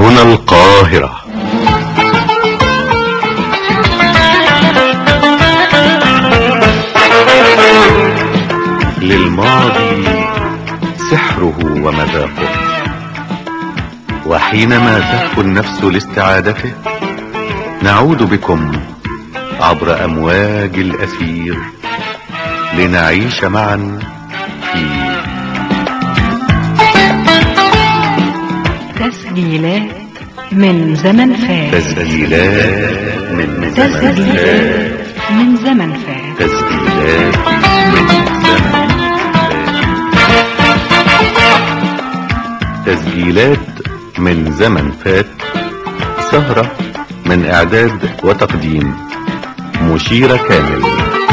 هنا القاهرة للماضي سحره ومذاقه وحينما تهفو النفس لاستعادته نعود بكم عبر امواج الاثير لنعيش معا في تسجيلات من زمن فات تسجيلات من زمن تسجيلات فات من زمن فات تسجيلات من زمن فات تسجيلات من زمن فات سهرة من اعداد وتقديم مشيرة كامل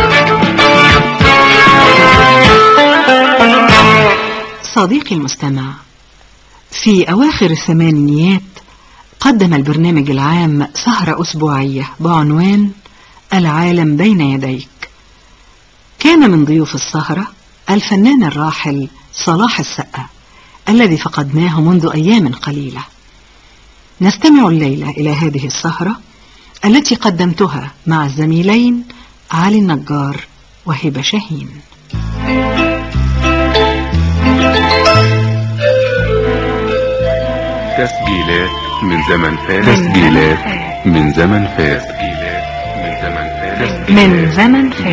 صديقي المستمع في أواخر الثمانينيات قدم البرنامج العام سهرة أسبوعية بعنوان العالم بين يديك كان من ضيوف السهرة الفنان الراحل صلاح السقا الذي فقدناه منذ أيام قليلة نستمع الليلة إلى هذه السهرة التي قدمتها مع الزميلين علي النجار وهبة شاهين تسجيلات من زمن فات تسجيلات من زمن فات من زمن فات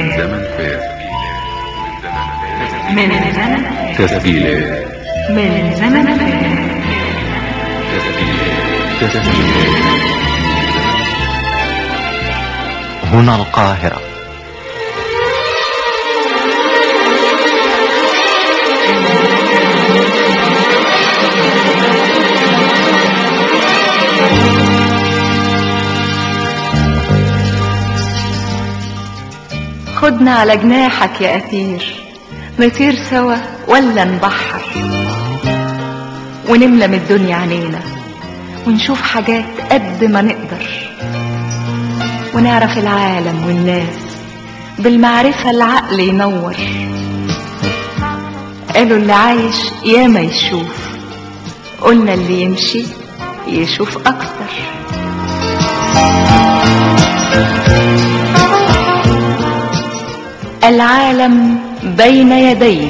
من من زمن فات زمن فات تسجيلات من زمن فات تسجيلات تسجيلات هنا القاهرة خدنا على جناحك يا أثير نطير سوا ولا نبحر ونملى من الدنيا علينا ونشوف حاجات قد ما نقدر ونعرف العالم والناس بالمعرفة العقل ينور قالوا اللي عايش ياما يشوف قلنا اللي يمشي يشوف أكتر العالم بين يديك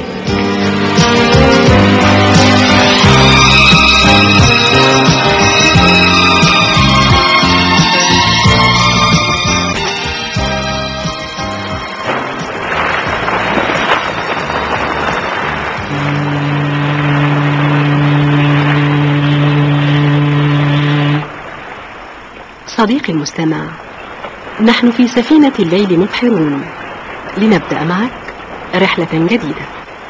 صديقي المستمع نحن في سفينة الليل مبحرون لنبدأ معك رحلة جديدة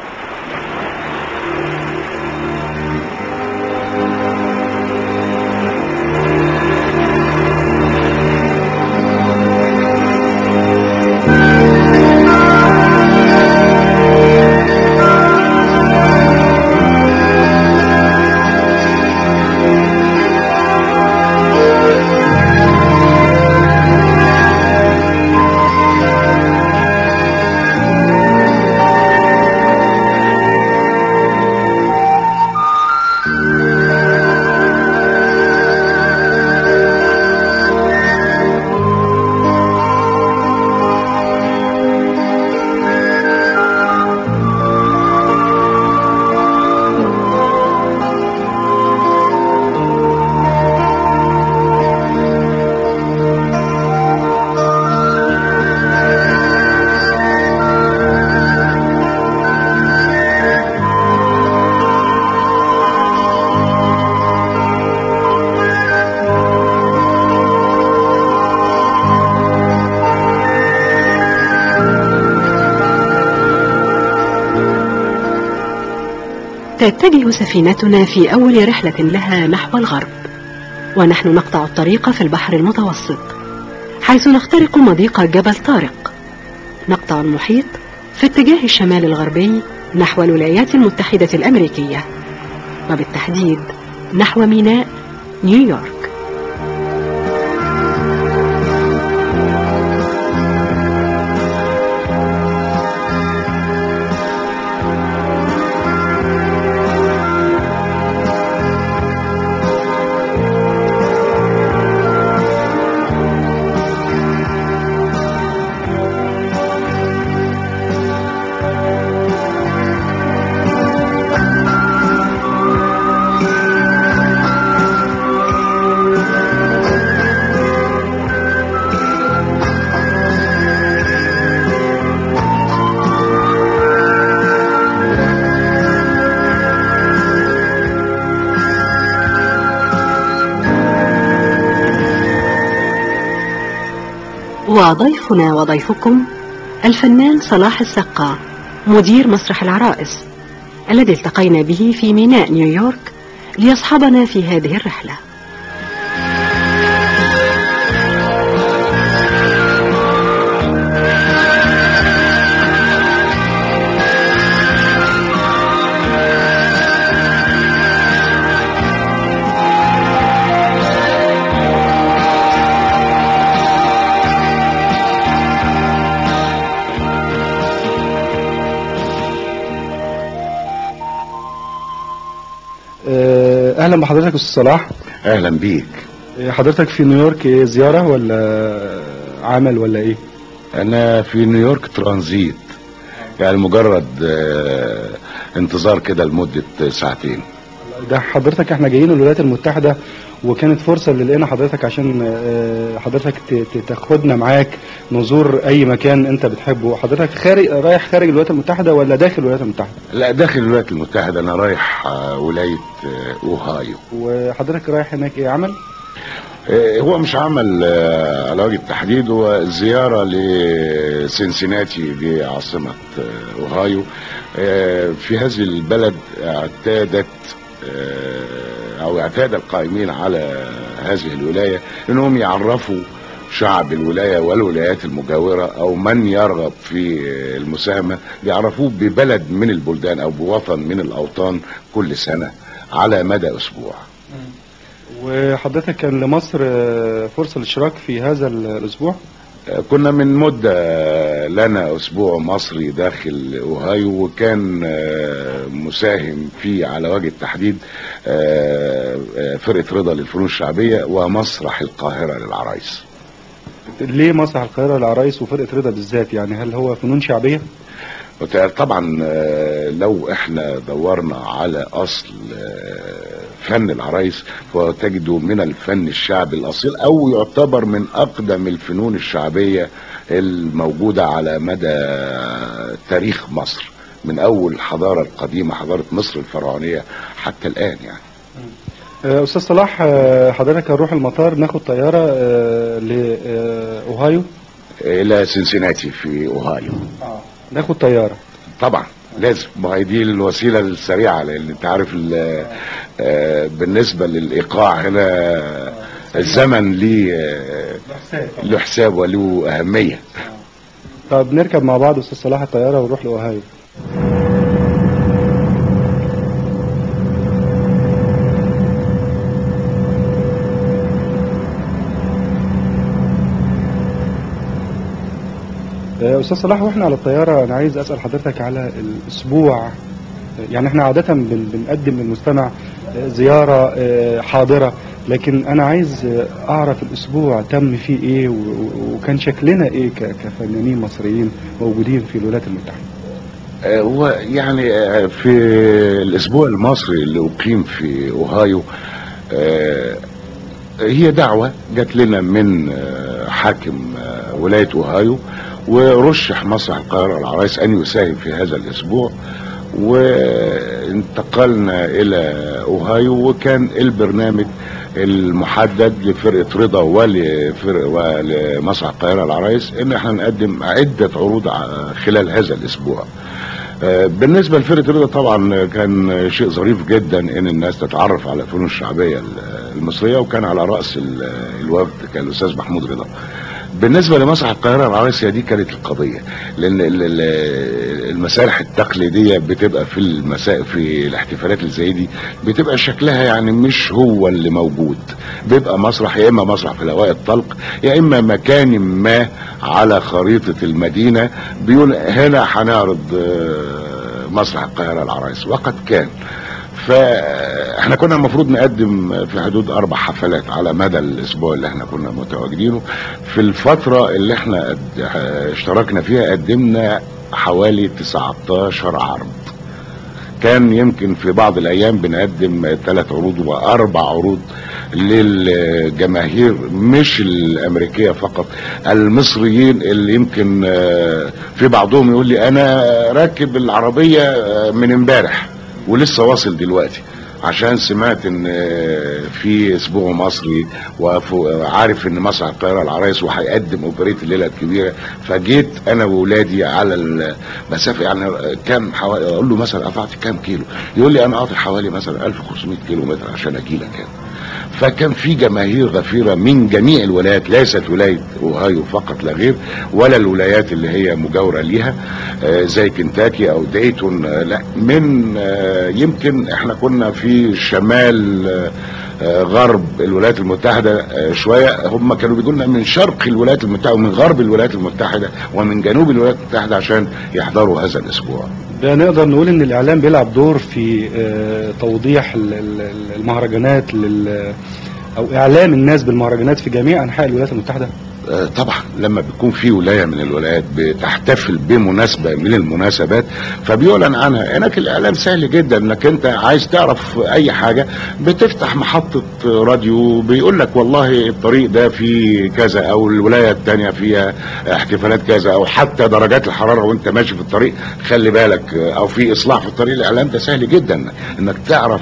تتجه سفينتنا في أول رحلة لها نحو الغرب ونحن نقطع الطريق في البحر المتوسط حيث نخترق مضيق جبل طارق نقطع المحيط في اتجاه الشمال الغربي نحو الولايات المتحدة الأمريكية وبالتحديد نحو ميناء نيويورك وضيفنا وضيفكم الفنان صلاح السقا مدير مسرح العرائس الذي التقينا به في ميناء نيويورك ليصحبنا في هذه الرحلة آه، اهلا بحضرتك استاذ صلاح اهلا بيك آه، حضرتك في نيويورك إيه، زيارة ولا عمل ولا ايه انا في نيويورك ترانزيت يعني مجرد آه، انتظار كده لمدة ساعتين ده حضرتك احنا جايين الولايات المتحدة وكانت فرصة اللي لقينا حضرتك عشان آه، حضرتك ت- ت- تاخدنا معاك نزور اي مكان انت بتحبه حضرتك خارج رايح خارج الولايات المتحدة ولا داخل الولايات المتحدة لا داخل الولايات المتحدة انا رايح آه، ولاية آه، اوهايو وحضرتك رايح هناك ايه عمل آه، هو مش عمل آه، على وجه التحديد هو زيارة لسنسيناتي دي عاصمة آه، اوهايو آه، في هذه البلد اعتادت آه، او اعتاد القائمين على هذه الولاية انهم يعرفوا شعب الولاية والولايات المجاورة او من يرغب في المساهمة بيعرفوه ببلد من البلدان او بوطن من الاوطان كل سنة على مدى اسبوع وحضرتك كان لمصر آه، فرصة للاشتراك في هذا ال- الاسبوع كنا من مدة لنا أسبوع مصري داخل أوهايو وكان آه، مساهم فيه على وجه التحديد آه، آه، فرقة رضا للفنون الشعبية ومسرح القاهرة للعرايس ليه مسرح القاهرة العرايس وفرقة رضا بالذات يعني هل هو فنون شعبية وت- طبعا آه، لو احنا دورنا على أصل آه، فن العرايس فتجده من الفن الشعبي الأصيل أو يعتبر من أقدم الفنون الشعبية الموجودة على مدى تاريخ مصر من أول الحضارة القديمة حضارة مصر الفرعونية حتى الآن يعني آه، استاذ صلاح آه، حضرتك هنروح المطار ناخد طياره آه، لاوهايو إلى سنسيناتي في أوهايو ناخد طياره طبعا لازم ما هي دي الوسيله السريعه لان انت عارف ال- آه، بالنسبه للايقاع هنا الزمن ليه آه، له حساب وله اهميه طب نركب مع بعض استاذ صلاح الطياره ونروح لاوهايو آه، استاذ صلاح واحنا على الطياره انا عايز اسال حضرتك على الاسبوع يعني احنا عاده بن- بنقدم للمستمع آه، زياره آه، حاضره لكن انا عايز آه، اعرف الاسبوع تم فيه ايه و- و- وكان شكلنا ايه ك- كفنانين مصريين موجودين في الولايات المتحده آه، هو يعني آه، في الاسبوع المصري اللي اقيم في اوهايو آه، هي دعوة جات لنا من آه، حاكم آه، ولاية اوهايو ورشح مسرح القاهرة العرايس ان يساهم في هذا الاسبوع وانتقلنا الى اوهايو وكان البرنامج المحدد لفرقة رضا ولفرق ولمسرح القاهرة العرايس ان احنا نقدم عدة عروض ع- خلال هذا الاسبوع آه، بالنسبة لفرقة رضا طبعا كان شيء ظريف جدا ان الناس تتعرف على الفنون الشعبية المصرية وكان على رأس ال- الوفد كان الاستاذ محمود رضا بالنسبة لمسرح القاهرة العرايس هي دي كانت القضية لان ال- ال- المسارح التقليدية بتبقى في المساء في الاحتفالات اللي زي دي بتبقى شكلها يعني مش هو اللي موجود بيبقى مسرح يا اما مسرح في الهواء الطلق يا اما مكان ما على خريطة المدينة بيقول هنا هنعرض آه، مسرح القاهرة العرايس وقد كان فاحنا كنا المفروض نقدم في حدود اربع حفلات على مدى الاسبوع اللي احنا كنا متواجدينه في الفترة اللي احنا قد- اشتركنا فيها قدمنا حوالي 19 عرض كان يمكن في بعض الايام بنقدم ثلاث عروض واربع عروض للجماهير مش الامريكيه فقط المصريين اللي يمكن آه، في بعضهم يقول لي انا راكب العربيه آه، من امبارح ولسه واصل دلوقتي عشان سمعت ان في اسبوع مصري وعارف ان مسرح القاهره العرايس وهيقدم اوبريت الليله الكبيره فجيت انا واولادي على المسافه يعني كام حوالي اقول له مثلا قطعت كام كيلو يقول لي انا قاطع حوالي مثلا 1500 كيلو متر عشان اجي لك يعني فكان في جماهير غفيره من جميع الولايات ليست ولايه اوهايو فقط لا غير ولا الولايات اللي هي مجاوره ليها آه، زي كنتاكي او دayton آه، لا من آه، يمكن احنا كنا في شمال آه، آه، غرب الولايات المتحده آه، شويه هم كانوا بيجوا لنا من شرق الولايات المتحده ومن غرب الولايات المتحده ومن جنوب الولايات المتحده عشان يحضروا هذا الاسبوع ده نقدر نقول ان الاعلام بيلعب دور في آه، توضيح ال- ال- المهرجانات لل او اعلام الناس بالمهرجانات في جميع انحاء الولايات المتحده آه، طبعا لما بيكون في ولايه من الولايات بتحتفل بمناسبه من المناسبات فبيعلن عنها هناك الاعلام سهل جدا انك انت عايز تعرف اي حاجه بتفتح محطه راديو بيقول لك والله الطريق ده فيه كذا او الولايه الثانيه فيها احتفالات كذا او حتى درجات الحراره وانت ماشي في الطريق خلي بالك آه، او في اصلاح في الطريق الاعلام ده سهل جدا انك تعرف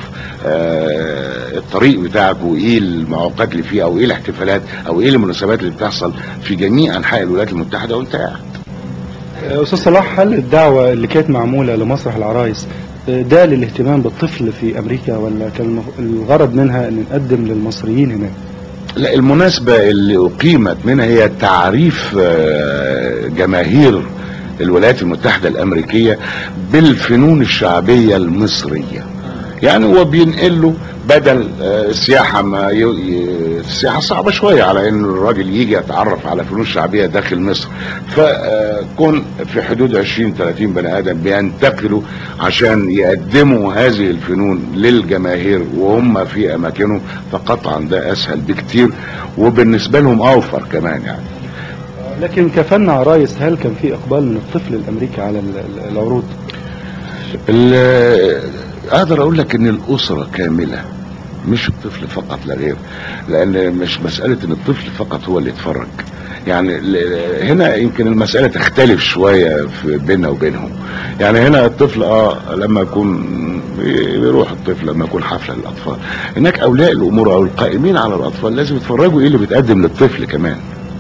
آه، الطريق بتاعك وايه المعوقات اللي فيه او ايه الاحتفالات او ايه المناسبات اللي بتحصل في جميع انحاء الولايات المتحده وانت قاعد آه، استاذ صلاح هل الدعوه اللي كانت معموله لمسرح العرايس آه، ده للاهتمام بالطفل في امريكا ولا كان المف- الغرض منها ان نقدم للمصريين هناك لا المناسبة اللي أقيمت منها هي تعريف آه، جماهير الولايات المتحدة الأمريكية بالفنون الشعبية المصرية يعني هو بينقل له بدل آه، السياحة ما ي... ي- السياحة صعبة شوية على ان الراجل يجي يتعرف على فنون شعبية داخل مصر فكون في حدود 20 30 بني ادم بينتقلوا عشان يقدموا هذه الفنون للجماهير وهم في اماكنهم فقطعا ده اسهل بكتير وبالنسبة لهم اوفر كمان يعني لكن كفن عرايس هل كان في اقبال من الطفل الامريكي على ال- ال- العروض ال- اقدر اقول لك ان الاسره كامله مش الطفل فقط لا غير لان مش مساله ان الطفل فقط هو اللي يتفرج يعني ل- هنا يمكن المساله تختلف شويه في بيننا وبينهم يعني هنا الطفل اه لما يكون بي- بيروح الطفل لما يكون حفله للاطفال هناك اولياء الامور او القائمين على الاطفال لازم يتفرجوا ايه اللي بيتقدم للطفل كمان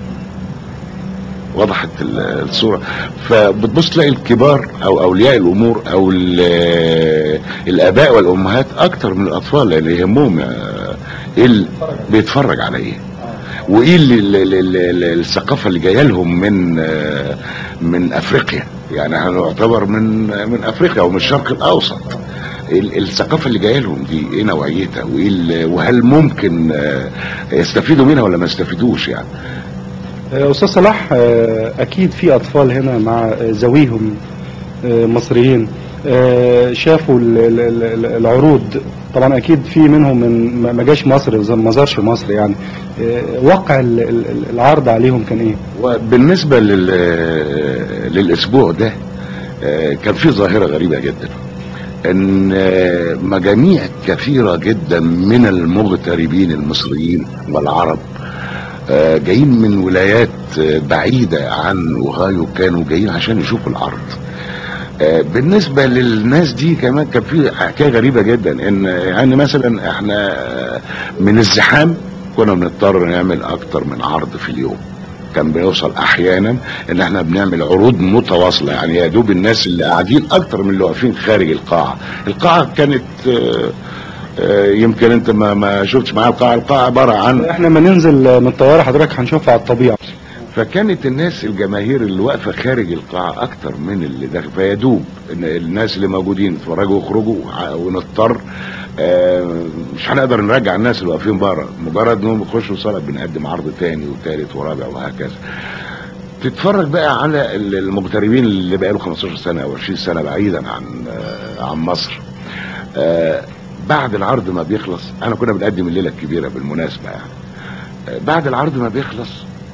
وضحت ال- الصورة فبتبص تلاقي الكبار او اولياء الامور او ال- الاباء والامهات اكتر من الاطفال لان يهمهم آه، ايه اللي بيتفرج على ايه وايه اللي ال- ال- ال- ال- الثقافة اللي جاية لهم من آه، من افريقيا يعني هنعتبر من من افريقيا ومن الشرق الاوسط ال- الثقافة اللي جاية لهم دي ايه نوعيتها وايه ال- وهل ممكن آه، يستفيدوا منها ولا ما يستفيدوش يعني آه، استاذ صلاح آه، اكيد في اطفال هنا مع آه، ذويهم آه، مصريين آه، شافوا ال- ال- ال- العروض طبعا اكيد في منهم من ما- ما جاش مصر زي ما زارش مصر يعني آه، واقع ال- ال- العرض عليهم كان ايه وبالنسبة لل... للأسبوع ده آه، كان في ظاهرة غريبة جدا ان آه، مجاميع كثيرة جدا من المغتربين المصريين والعرب آه، جايين من ولايات آه، بعيدة عن اوهايو كانوا جايين عشان يشوفوا العرض آه، بالنسبة للناس دي كمان كان في حكاية غريبة جدا ان يعني مثلا احنا آه، من الزحام كنا بنضطر نعمل اكتر من عرض في اليوم كان بيوصل احيانا ان احنا بنعمل عروض متواصله يعني يا دوب الناس اللي قاعدين اكتر من اللي واقفين خارج القاعه القاعه كانت آه، آه، يمكن انت ما ما شفتش معايا القاعه القاعه عباره عن احنا ما ننزل من الطياره حضرتك هنشوفها على الطبيعه فكانت الناس الجماهير اللي واقفه خارج القاعه اكتر من اللي داخل فيدوب ان الناس اللي موجودين يتفرجوا ويخرجوا ع- ونضطر آه، مش هنقدر نرجع الناس اللي واقفين بره مجرد انهم يخشوا صلاه بنقدم عرض تاني وتالت ورابع وهكذا تتفرج بقى على ال- المغتربين اللي بقى له 15 سنه او 20 سنه بعيدا عن آه، عن مصر آه، بعد العرض ما بيخلص انا كنا بنقدم الليله الكبيره بالمناسبه يعني آه، بعد العرض ما بيخلص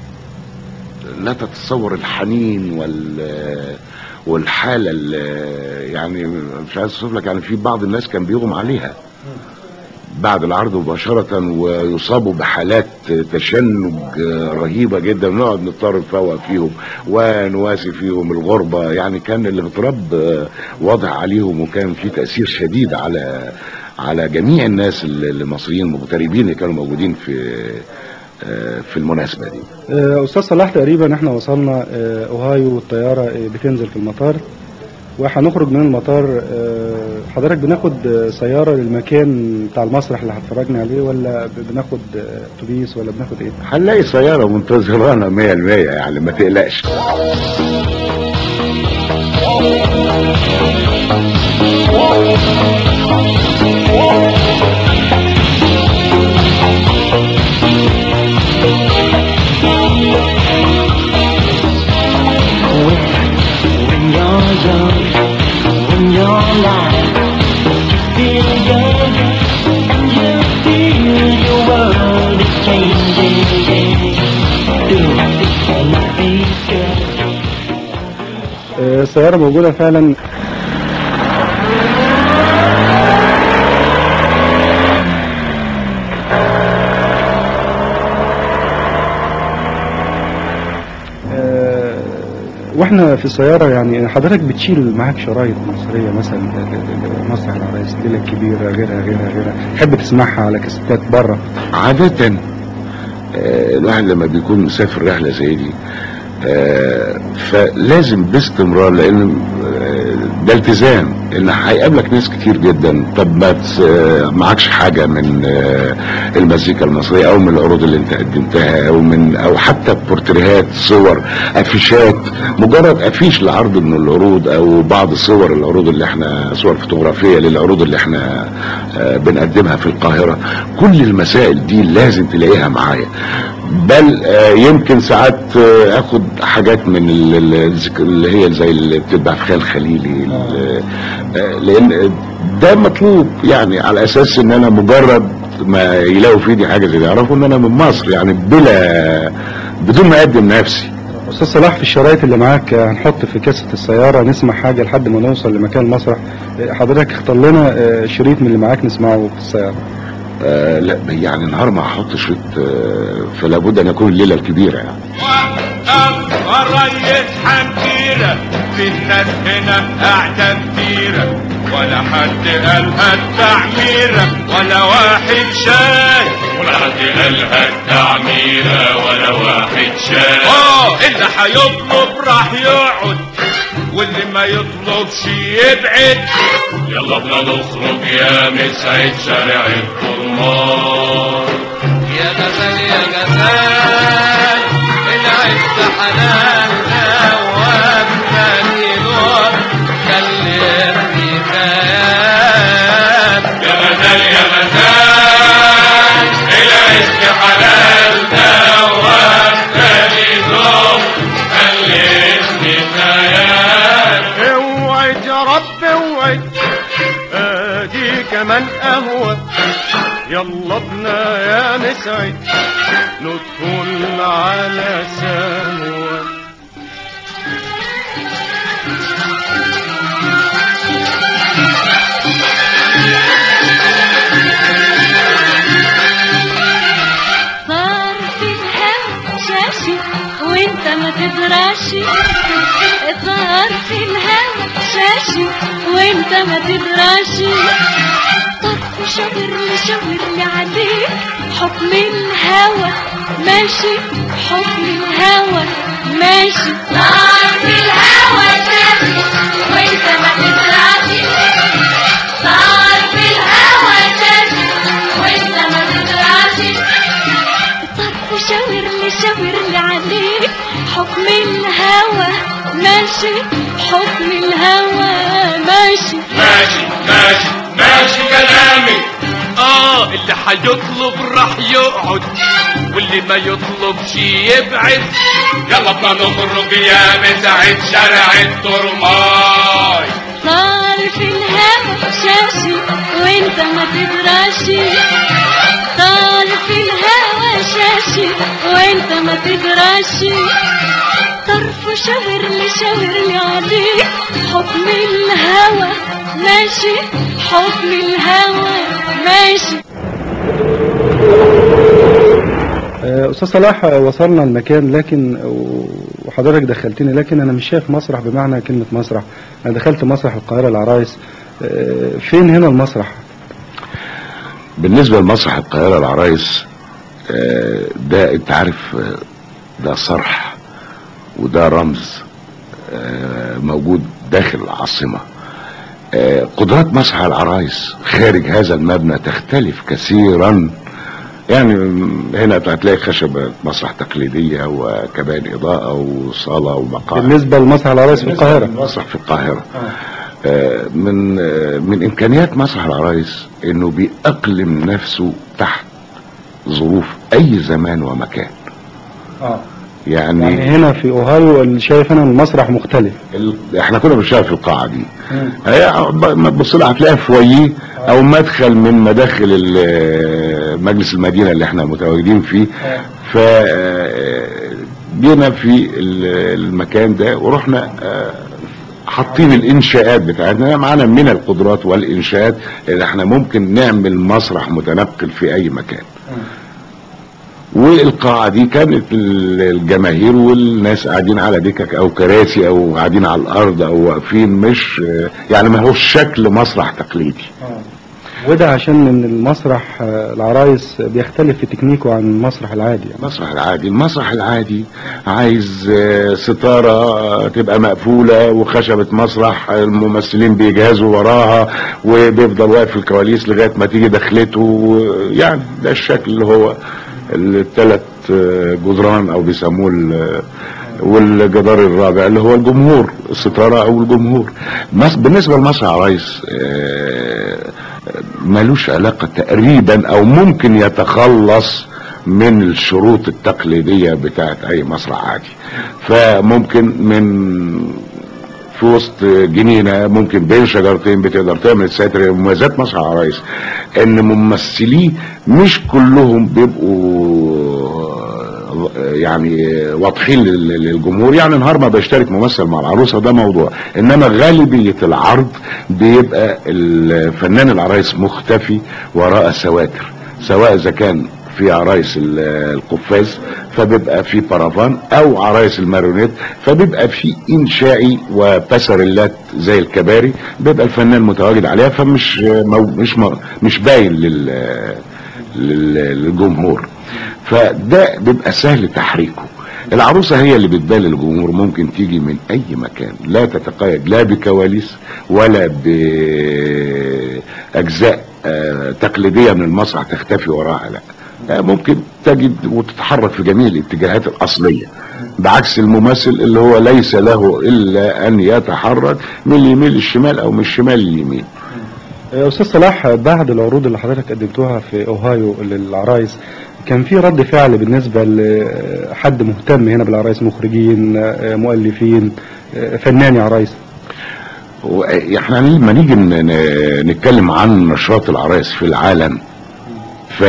لا تتصور الحنين وال والحاله ال- يعني مش عايز اوصف لك يعني في بعض الناس كان بيغم عليها بعد العرض مباشرة ويصابوا بحالات تشنج رهيبة جدا ونقعد نضطر نفوق فيهم ونواسي فيهم الغربة يعني كان الاغتراب واضح عليهم وكان في تأثير شديد على على جميع الناس ال- المصريين المغتربين اللي كانوا موجودين في آه، في المناسبه دي آه، استاذ صلاح تقريبا احنا وصلنا آه، اوهايو والطياره آه، بتنزل في المطار وهنخرج من المطار آه، حضرتك بناخد آه، سياره للمكان بتاع المسرح اللي هتفرجنا عليه ولا ب- بناخد آه، اتوبيس ولا بناخد ايه؟ هنلاقي سياره منتظرانا 100% يعني ما تقلقش When you're young, when you're alive, you feel young, you feel your world is changing. Do nothing good. آه، السياره موجوده فعلا آه، واحنا في السياره يعني حضرتك بتشيل معاك شرايط مصريه مثلا ل- ل- لمسرح العرايس ليله كبيره غيرها غيرها غيرها تحب تسمعها على كاسيتات بره عادة آه، الواحد لما بيكون مسافر رحلة زي دي آه، فلازم باستمرار لان آه، ده التزام ان هيقابلك ناس كتير جدا طب ما تس- آه، معكش حاجة من آه، المزيكا المصرية او من العروض اللي انت قدمتها او من او حتى بورتريهات صور افيشات مجرد افيش لعرض من العروض او بعض صور العروض اللي احنا صور فوتوغرافية للعروض اللي احنا آه، بنقدمها في القاهرة كل المسائل دي لازم تلاقيها معايا بل آه، يمكن ساعات آه، اخد حاجات من ال- ال- الذك- اللي هي زي اللي بتتباع في خيال خليلي ال- آه، لان ده مطلوب يعني على اساس ان انا مجرد ما يلاقوا في ايدي حاجه زي دي يعرفوا ان انا من مصر يعني بلا بدون ما اقدم نفسي استاذ صلاح في الشرايط اللي معاك آه، هنحط في كاسه السياره نسمع حاجه لحد ما نوصل لمكان المسرح آه، حضرتك اختار لنا آه، شريط من اللي معاك نسمعه في السياره آه لا يعني النهار ما هحط شريط آه فلا بد ان يكون الليله الكبيره يعني الريس حمكيرة في الناس هنا قاعدة كتيرة ولا حد قالها التعميرة ولا واحد شاي ولا حد قالها التعميرة ولا واحد شاي اه اللي هيطلب راح يقعد واللي ما يطلبش يبعد يلا بنا نخرج يا مسعد شارع الطرمان يا غزال يا غزال العز حلالنا وابنى نور كلمني خيال يا غزال يا غزال العز حلالنا وابنى نور كلمني خيال اوعد يا رب اوعد ادي كمان قهوه يلا بنا يا مسعد ندخل على سهوة صار في الهوا شاشي وانت ما تدراشي صار في الهوا شاشي وانت ما تدراشي طب شاور لي شاور لي عليك حكم الهوى ماشي حكم الهوى ماشي صار في الهوى شاشي وانت ما تدراشي صار في الهوى شاشي وانت ما تدراشي طب شاور لي شاور لي عليك حكم الهوى ماشي حكم الهوى ماشي ماشي ماشي ماشي كلامي اه اللي هيطلب راح يقعد واللي ما يطلبش يبعد يلا بنا نخرج يا مسعد شارع الترماي صار في الهوى شاشي وانت ما تدراشي صار في الهوى شاشي وانت ما تدراشي طرف شاور لي شاور لي عليك حكم الهوى ماشي حكم الهوى ماشي آه، استاذ صلاح آه، وصلنا المكان لكن وحضرتك دخلتني لكن انا مش شايف مسرح بمعنى كلمه مسرح انا دخلت مسرح القاهره العرايس آه، فين هنا المسرح بالنسبة لمسرح القاهرة العرايس آه، ده انت عارف آه، ده صرح وده رمز آه، موجود داخل العاصمة آه، قدرات مسرح العرايس خارج هذا المبنى تختلف كثيرا يعني هنا هتلاقي خشبة مسرح تقليدية وكبان إضاءة وصالة ومقاعد بالنسبه لمسرح العرايس في القاهره مسرح في القاهرة آه، من آه، من امكانيات مسرح العرايس انه بيأقلم نفسه تحت ظروف اي زمان ومكان اه يعني, يعني هنا في اوهايو اللي شايف انا المسرح مختلف ال... احنا كنا بنشتغل في القاعه دي هي ب- ما تبص لها هتلاقيها فويه او مدخل من مداخل ال- مجلس المدينه اللي احنا متواجدين فيه ف آه، جينا في ال- المكان ده ورحنا آه، حاطين الانشاءات بتاعتنا معانا من القدرات والانشاءات اللي احنا ممكن نعمل مسرح متنقل في اي مكان والقاعة دي كانت ال- الجماهير والناس قاعدين على دكك او كراسي او قاعدين على الارض او واقفين مش يعني ما هوش شكل مسرح تقليدي وده عشان ان المسرح آه، العرايس بيختلف في تكنيكه عن المسرح العادي يعني المسرح العادي المسرح العادي عايز آه، ستارة آه، تبقى مقفولة وخشبة مسرح الممثلين بيجهزوا وراها وبيفضل واقف في الكواليس لغاية ما تيجي دخلته و- يعني ده الشكل اللي هو الثلاث جدران او بيسموه ال- والجدار الرابع اللي هو الجمهور الستارة او الجمهور مس- بالنسبة لمسرح عرايس آه، ملوش علاقة تقريبا او ممكن يتخلص من الشروط التقليدية بتاعت اي مسرح عادي فممكن من في وسط جنينة ممكن بين شجرتين بتقدر تعمل ساتر مميزات مسرح عرايس ان ممثليه مش كلهم بيبقوا يعني واضحين لل- للجمهور يعني نهار ما بيشترك ممثل مع العروسه ده موضوع انما غالبيه العرض بيبقى الفنان العرايس مختفي وراء سواتر سواء اذا كان في عرايس ال- القفاز فبيبقى في بارافان او عرايس المارونيت فبيبقى في انشائي وبسرلات زي الكباري بيبقى الفنان متواجد عليها فمش مو مش مو مش باين لل لل- للجمهور فده بيبقى سهل تحريكه العروسة هي اللي بتبان للجمهور ممكن تيجي من اي مكان لا تتقيد لا بكواليس ولا باجزاء آه، تقليدية من المسرح تختفي وراها لا آه، ممكن تجد وتتحرك في جميع الاتجاهات الاصلية بعكس الممثل اللي هو ليس له الا ان يتحرك من اليمين للشمال او من الشمال لليمين يا استاذ صلاح بعد العروض اللي حضرتك قدمتوها في اوهايو للعرايس كان في رد فعل بالنسبه لحد مهتم هنا بالعرايس مخرجين آه، مؤلفين آه، فناني عرايس احنا لما نيجي ن- ن- نتكلم عن نشاط العرايس في العالم ف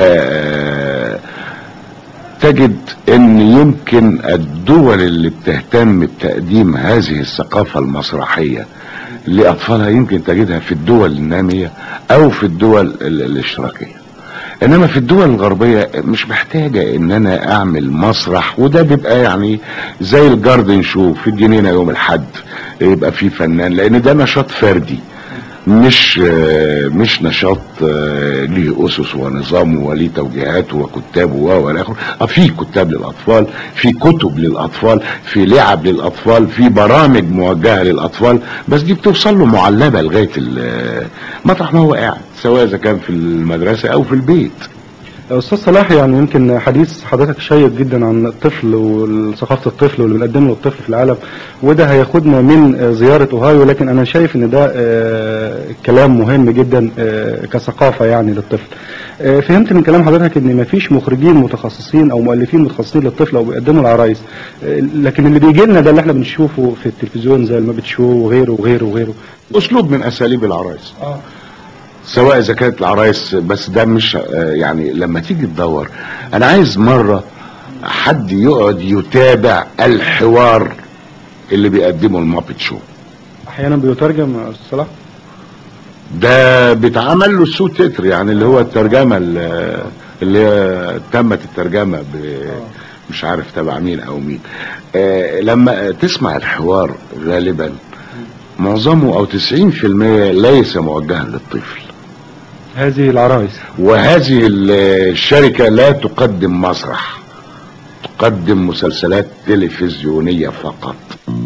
تجد ان يمكن الدول اللي بتهتم بتقديم هذه الثقافة المسرحية لأطفالها يمكن تجدها في الدول النامية أو في الدول ال- الاشتراكية انما في الدول الغربية مش محتاجة ان انا اعمل مسرح وده بيبقى يعني زي الجاردن شو في الجنينة يوم الحد يبقى في فنان لان ده نشاط فردي مش آه، مش نشاط آه، ليه اسس ونظام وليه توجيهات وكتاب و والى اخره آه، في كتاب للاطفال في كتب للاطفال في لعب للاطفال في برامج موجهه للاطفال بس دي بتوصل له معلبه لغايه ال- مطرح ما هو قاعد سواء اذا كان في المدرسه او في البيت يا استاذ صلاح يعني يمكن حديث حضرتك شيق جدا عن الطفل وثقافه الطفل واللي بنقدمه للطفل في العالم وده هياخدنا من آه، زياره اوهايو لكن انا شايف ان ده آه، كلام مهم جدا آه، كثقافه يعني للطفل آه، فهمت من كلام حضرتك ان مفيش مخرجين متخصصين او مؤلفين متخصصين للطفل او بيقدموا العرايس آه، لكن اللي بيجي لنا ده اللي احنا بنشوفه في التلفزيون زي المابت شو وغيره وغيره وغيره اسلوب من اساليب العرايس سواء اذا كانت العرايس بس ده مش آه، يعني لما تيجي تدور انا عايز مره حد يقعد يتابع الحوار اللي بيقدمه المابت شو احيانا بيترجم يا استاذ صلاح ده بيتعمل له السو تتر يعني اللي هو الترجمه اللي اللي هي تمت الترجمه ب مش عارف تبع مين او مين آه لما تسمع الحوار غالبا معظمه او 90% ليس موجها للطفل هذه العرايس وهذه الشركة لا تقدم مسرح تقدم مسلسلات تلفزيونية فقط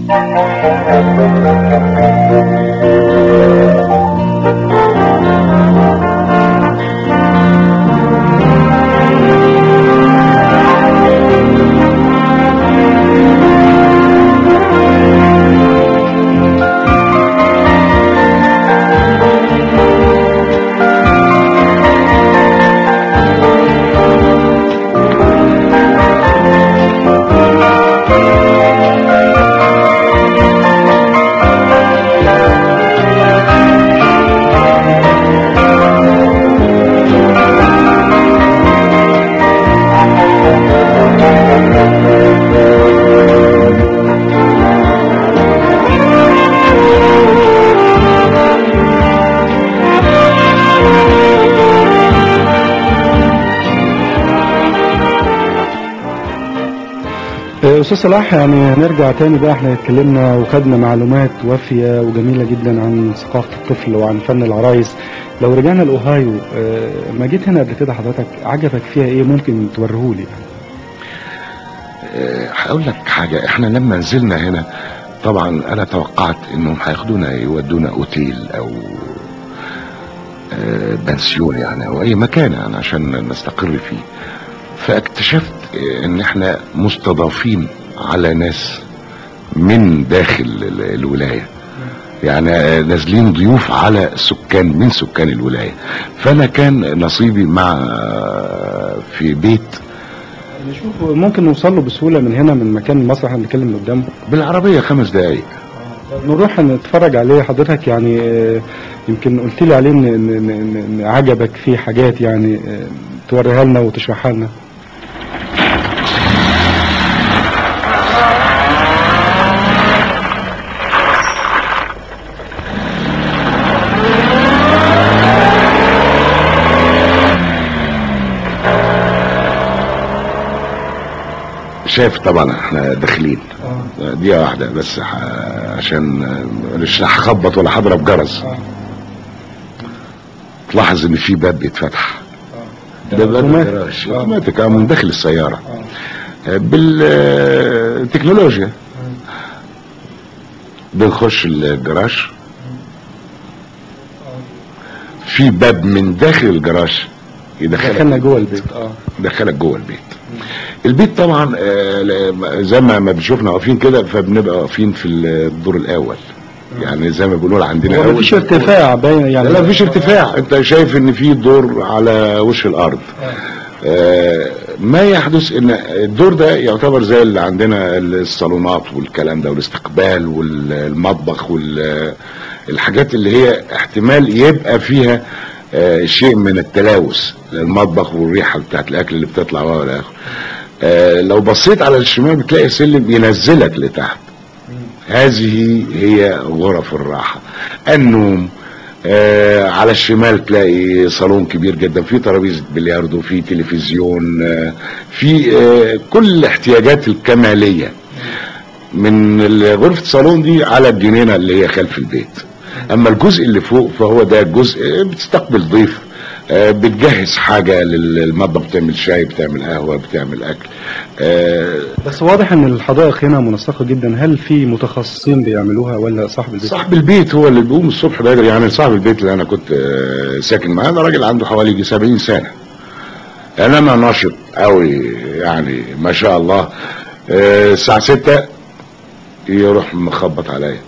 آه، استاذ صلاح يعني نرجع تاني بقى احنا اتكلمنا وخدنا معلومات وافيه وجميله جدا عن ثقافه الطفل وعن فن العرايس لو رجعنا لاوهايو آه، ما جيت هنا قبل كده حضرتك عجبك فيها ايه ممكن توريهولي آه، هقول لك حاجة احنا لما نزلنا هنا طبعا انا توقعت انهم هياخدونا يودونا اوتيل او آه، بنسيون يعني او اي مكان يعني عشان نستقر فيه فاكتشفت آه، ان احنا مستضافين على ناس من داخل ال- الولاية يعني آه، نازلين ضيوف على سكان من سكان الولاية فانا كان نصيبي مع آه، في بيت نشوف ممكن نوصل له بسهوله من هنا من مكان المسرح اللي بنتكلم من قدامه بالعربية خمس دقايق نروح نتفرج عليه حضرتك يعني آه، يمكن قلت لي عليه ان إن- إن- إن عجبك فيه حاجات يعني آه، توريها لنا وتشرحها لنا شايف طبعا احنا داخلين دقيقة واحدة بس ح- عشان مش هخبط ولا هضرب جرس تلاحظ ان في باب بيتفتح ده باب أوتوماتيك. الجراج آه. اوتوماتيك اه من داخل السيارة بالتكنولوجيا بنخش الجراج في باب من داخل الجراج يدخلك دخلنا جوه البيت اه دخلك جوه البيت البيت طبعا آه، ل- زي ما ما بنشوفنا واقفين كده فبنبقى واقفين في الدور الاول يعني زي ما بنقول عندنا هو أول مفيش ارتفاع باين يعني لا مفيش ارتفاع انت شايف ان في دور على وش الارض آه ما يحدث ان الدور ده يعتبر زي اللي عندنا الصالونات والكلام ده والاستقبال والمطبخ والحاجات اللي هي احتمال يبقى فيها آه شيء من التلوث المطبخ والريحه بتاعت الاكل اللي بتطلع والى اخره آه لو بصيت على الشمال بتلاقي سلم ينزلك لتحت هذه هي غرف الراحة النوم آه على الشمال تلاقي صالون كبير جدا في ترابيزة بلياردو في تلفزيون آه في آه كل الاحتياجات الكمالية من ال- غرفة الصالون دي على الجنينة اللي هي خلف البيت اما الجزء اللي فوق فهو ده جزء بتستقبل ضيف آه، بتجهز حاجة للمطبخ بتعمل شاي بتعمل قهوة بتعمل اكل آه، بس واضح ان الحدائق هنا منسقه جدا هل في متخصصين بيعملوها ولا صاحب البيت صاحب البيت هو اللي بيقوم الصبح بدري يعني صاحب البيت اللي انا كنت آه، ساكن معاه ده راجل عنده حوالي يجي 70 سنه يعني انا نشط قوي يعني ما شاء الله آه، الساعه 6 يروح مخبط عليا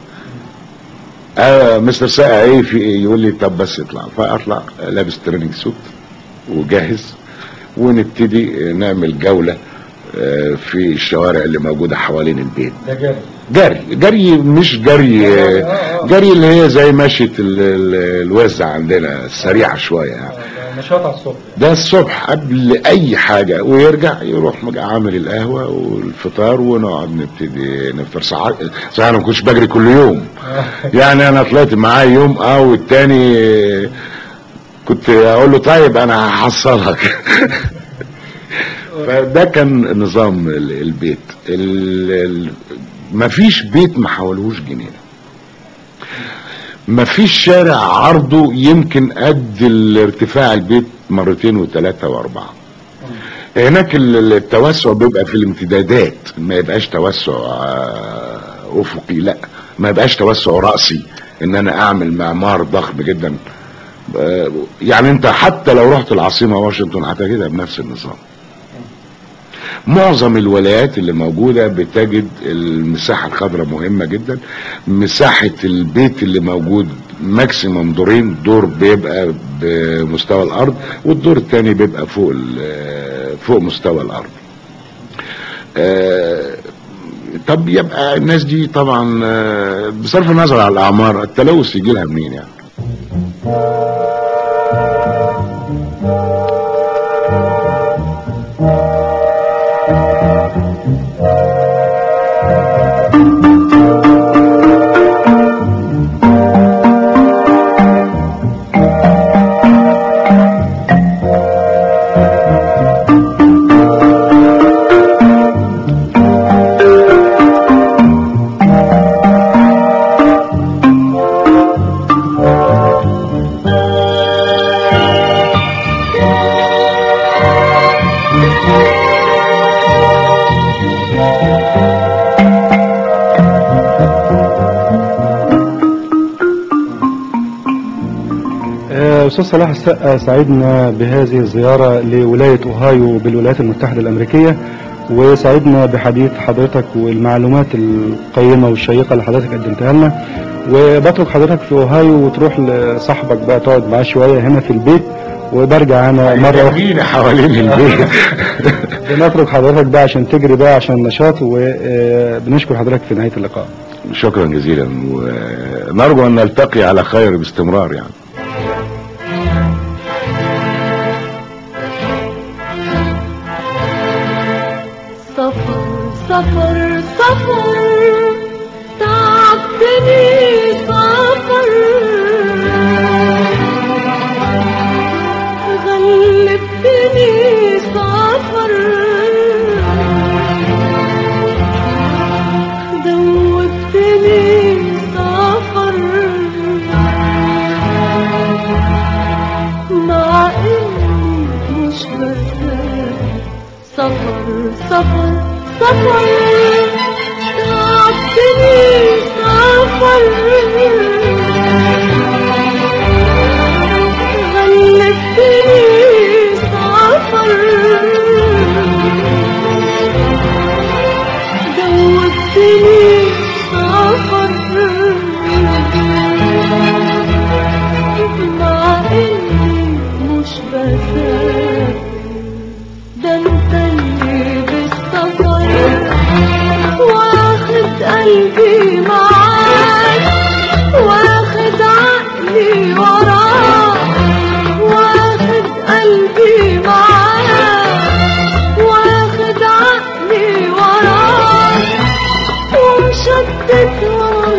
آه مستر ساقع ايه في ايه يقول لي طب بس اطلع فاطلع لابس تريننج سوت وجاهز ونبتدي نعمل جوله آه، في الشوارع اللي موجوده حوالين البيت ده جاي جري جري مش جري جري اللي هي زي مشية ال- ال- الوزع عندنا السريعة شوية يعني نشاط على الصبح ده الصبح قبل اي حاجة ويرجع يروح مج- عامل القهوة والفطار ونقعد نبتدي نفطر ساعات صحيح انا ما كنتش بجري كل يوم يعني انا طلعت معاه يوم اه والتاني كنت اقول له طيب انا هحصلك فده كان نظام ال- البيت ال- ال- مفيش بيت ما حولهوش جنينه مفيش شارع عرضه يمكن قد الارتفاع البيت مرتين وثلاثة واربعة هناك ال- التوسع بيبقى في الامتدادات ما يبقاش توسع آه، افقي لا ما يبقاش توسع رأسي ان انا اعمل معمار ضخم جدا آه، يعني انت حتى لو رحت العاصمة واشنطن هتجدها بنفس النظام معظم الولايات اللي موجودة بتجد المساحة الخضراء مهمة جدا مساحة البيت اللي موجود ماكسيموم دورين دور بيبقى بمستوى الارض والدور الثاني بيبقى فوق ال- فوق مستوى الارض آه، طب يبقى الناس دي طبعا آه، بصرف النظر على الاعمار التلوث يجي لها منين يعني آه، أستاذ صلاح السقا سعدنا بهذه الزيارة لولاية أوهايو بالولايات المتحدة الأمريكية وسعدنا بحديث حضرتك والمعلومات القيمة والشيقة اللي حضرتك قدمتها لنا وبترك حضرتك في أوهايو وتروح لصاحبك بقى تقعد معاه شوية هنا في البيت وبرجع أنا مرة أخرى مين حوالين البيت بنترك حضرتك بقى عشان تجري بقى عشان النشاط وبنشكر حضرتك في نهاية اللقاء شكرا جزيلا ونرجو ان نلتقي على خير باستمرار يعني سفر سفر سفر تعبتني سفر غلبتني سفر دوبتني سفر مع اني مش بسافر سفر سفر سفر تعبتني سفر غلبتني سفر دوبتني سفر مع اني مش بسافر ده انت اللي بالسفر واخد قلبي معاك واخد عقلي وراك واخد قلبي معاك واخد عقلي وراك ومشتت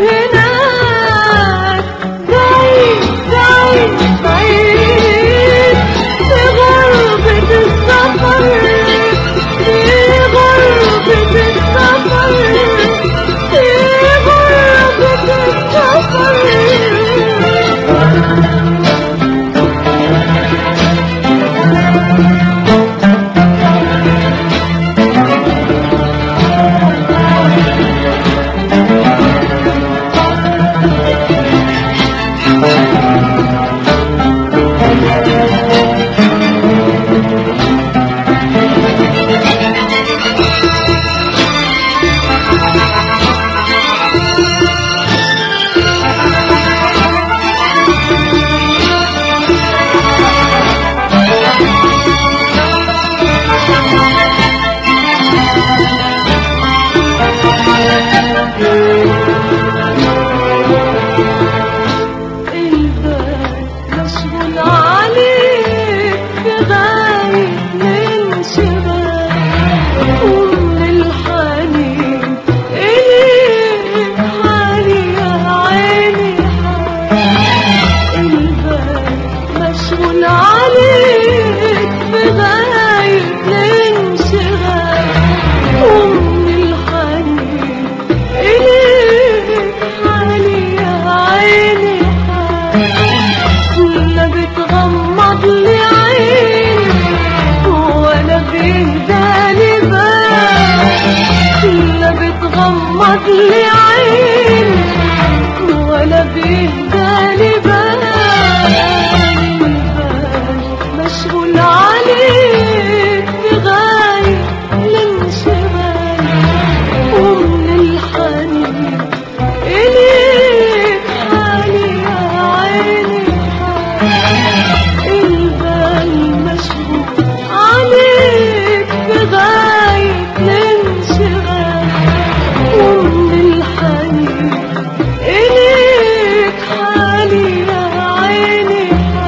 هناك بعيد بعيد بعيد في غربة السفر في غربة السفر في غربة تغمض لي عيني ولا بيهدالي بالي مشغول عليك بغاية الانشغال ومن الحنين إليك حالي يا عيني البال مشغول عليك بغاية الانشغال ومن الحنين إليك حالي يا عيني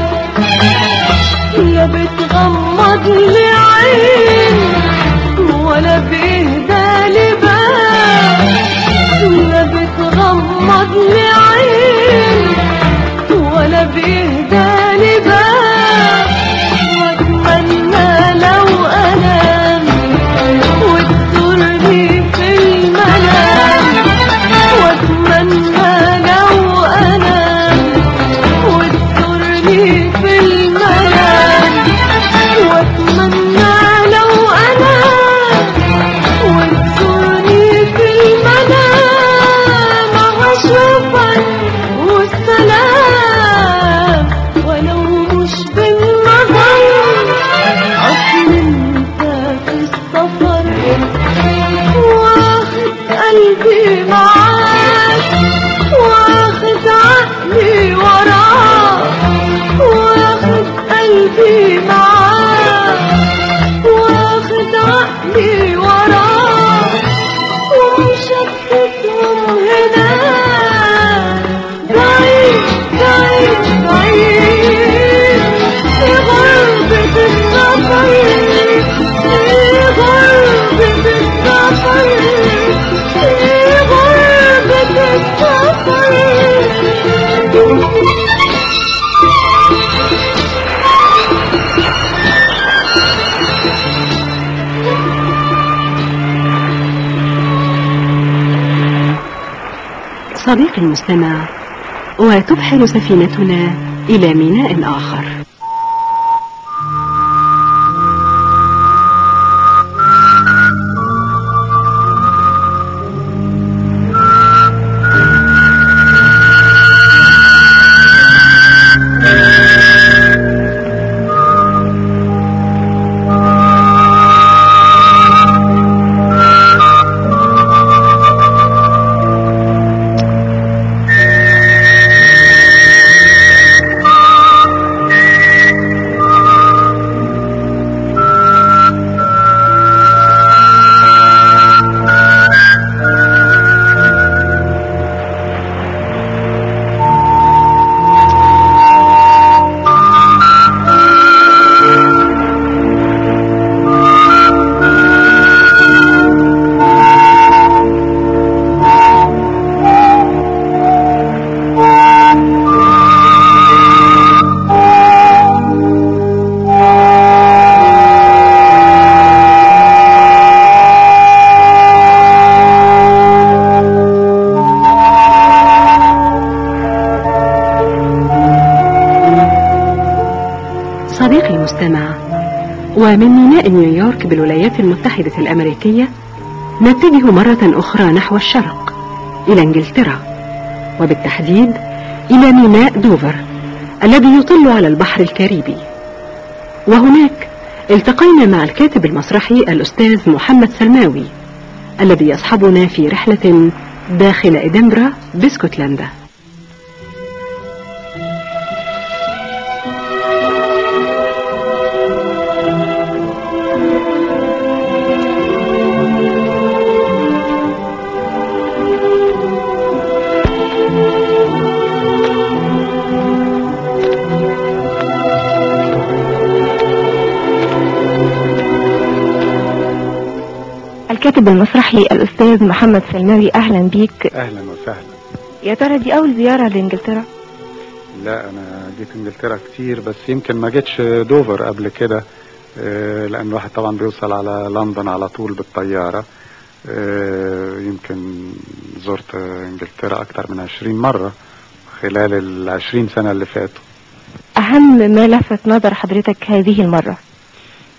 لا بتغمض لي عيني ولا بيهدالي بال لا بتغمض لي عيني ولا بيهدالي بال واتمنى لو انام وتزورني في المنام واتمنى لو انام وتزورني في المنام واتمنى لو انام وتزورني في المنام اشوفك والسلام ولو مش بالنظر اصل انت في السفر واخد قلبي معاك واخد عقلي وراك واخد قلبي معاك واخد عقلي وراك ومشتتهم هناك بعيد بعيد بعيد في غربة السفر في غربة السفر في غربة السفر صديقي المستمع وتبحر سفينتنا إلى ميناء آخر صديقي المستمع ومن ميناء نيويورك بالولايات المتحدة الأمريكية نتجه مرة أخرى نحو الشرق إلى إنجلترا وبالتحديد إلى ميناء دوفر الذي يطل على البحر الكاريبي وهناك التقينا مع الكاتب المسرحي الأستاذ محمد سلماوي الذي يصحبنا في رحلة داخل إدنبرا باسكتلندا الكاتب المسرحي الأستاذ محمد سلماوي أهلا بيك اهلا وسهلا يا ترى دي أول زيارة لإنجلترا لا انا جيت انجلترا كتير بس يمكن ما جيتش دوفر قبل كده آه، لان الواحد طبعا بيوصل على لندن على طول بالطيارة آه، يمكن زرت انجلترا اكتر من عشرين مرة خلال العشرين سنة اللي فاتوا أهم ما لفت نظر حضرتك هذه المرة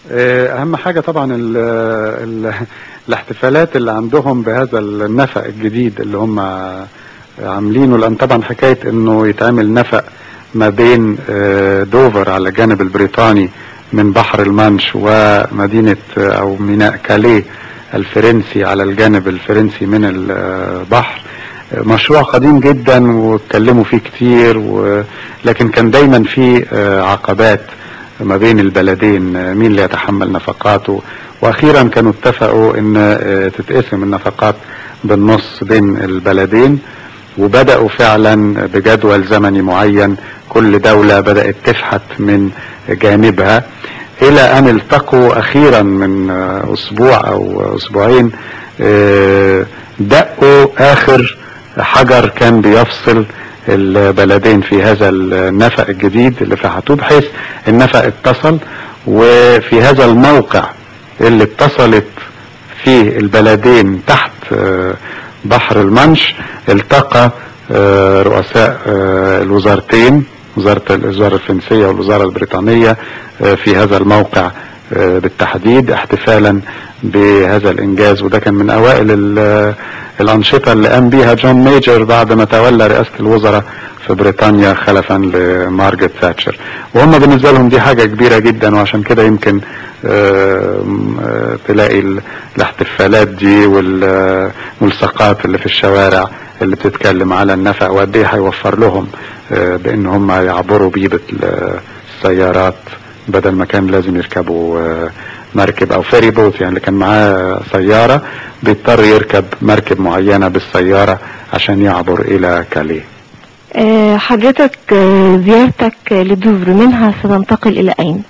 آه، اهم حاجة طبعا ال ال الاحتفالات اللي عندهم بهذا النفق الجديد اللي هم عاملينه لان طبعا حكاية انه يتعمل نفق ما بين آه، دوفر على الجانب البريطاني من بحر المانش ومدينة آه، او ميناء كاليه الفرنسي على الجانب الفرنسي من البحر آه، مشروع قديم جدا واتكلموا فيه كتير و... لكن كان دايما فيه آه، عقبات ما بين البلدين آه، مين اللي يتحمل نفقاته واخيرا كانوا اتفقوا ان آه، تتقسم النفقات بالنص بين البلدين وبدأوا فعلا بجدول زمني معين كل دولة بدأت تفحت من جانبها إلى أن التقوا أخيرا من آه، أسبوع أو أسبوعين آه، دقوا آخر حجر كان بيفصل البلدين في هذا النفق الجديد اللي فحتوه بحيث النفق اتصل وفي هذا الموقع اللي اتصلت فيه البلدين تحت آه، بحر المنش التقى آه، رؤساء آه، الوزارتين وزارة الوزارة الفرنسية والوزارة البريطانية آه، في هذا الموقع آه، بالتحديد احتفالا بهذا الانجاز وده كان من اوائل ال- الانشطة اللي قام بيها جون ميجر بعد ما تولى رئاسة الوزراء في بريطانيا خلفا لمارجريت تاتشر وهم بالنسبة لهم دي حاجة كبيرة جدا وعشان كده يمكن آه، آه، تلاقي ال- الاحتفالات دي والملصقات اللي في الشوارع اللي بتتكلم على النفق وقد ايه هيوفر لهم آه، بان هم يعبروا بيه بال- السيارات بدل ما كان لازم يركبوا آه، مركب او فيري بوت يعني اللي كان معاه سيارة بيضطر يركب مركب معينة بالسيارة عشان يعبر الى كاليه آه، حضرتك آه، زيارتك لدوفر منها ستنتقل إلى أين؟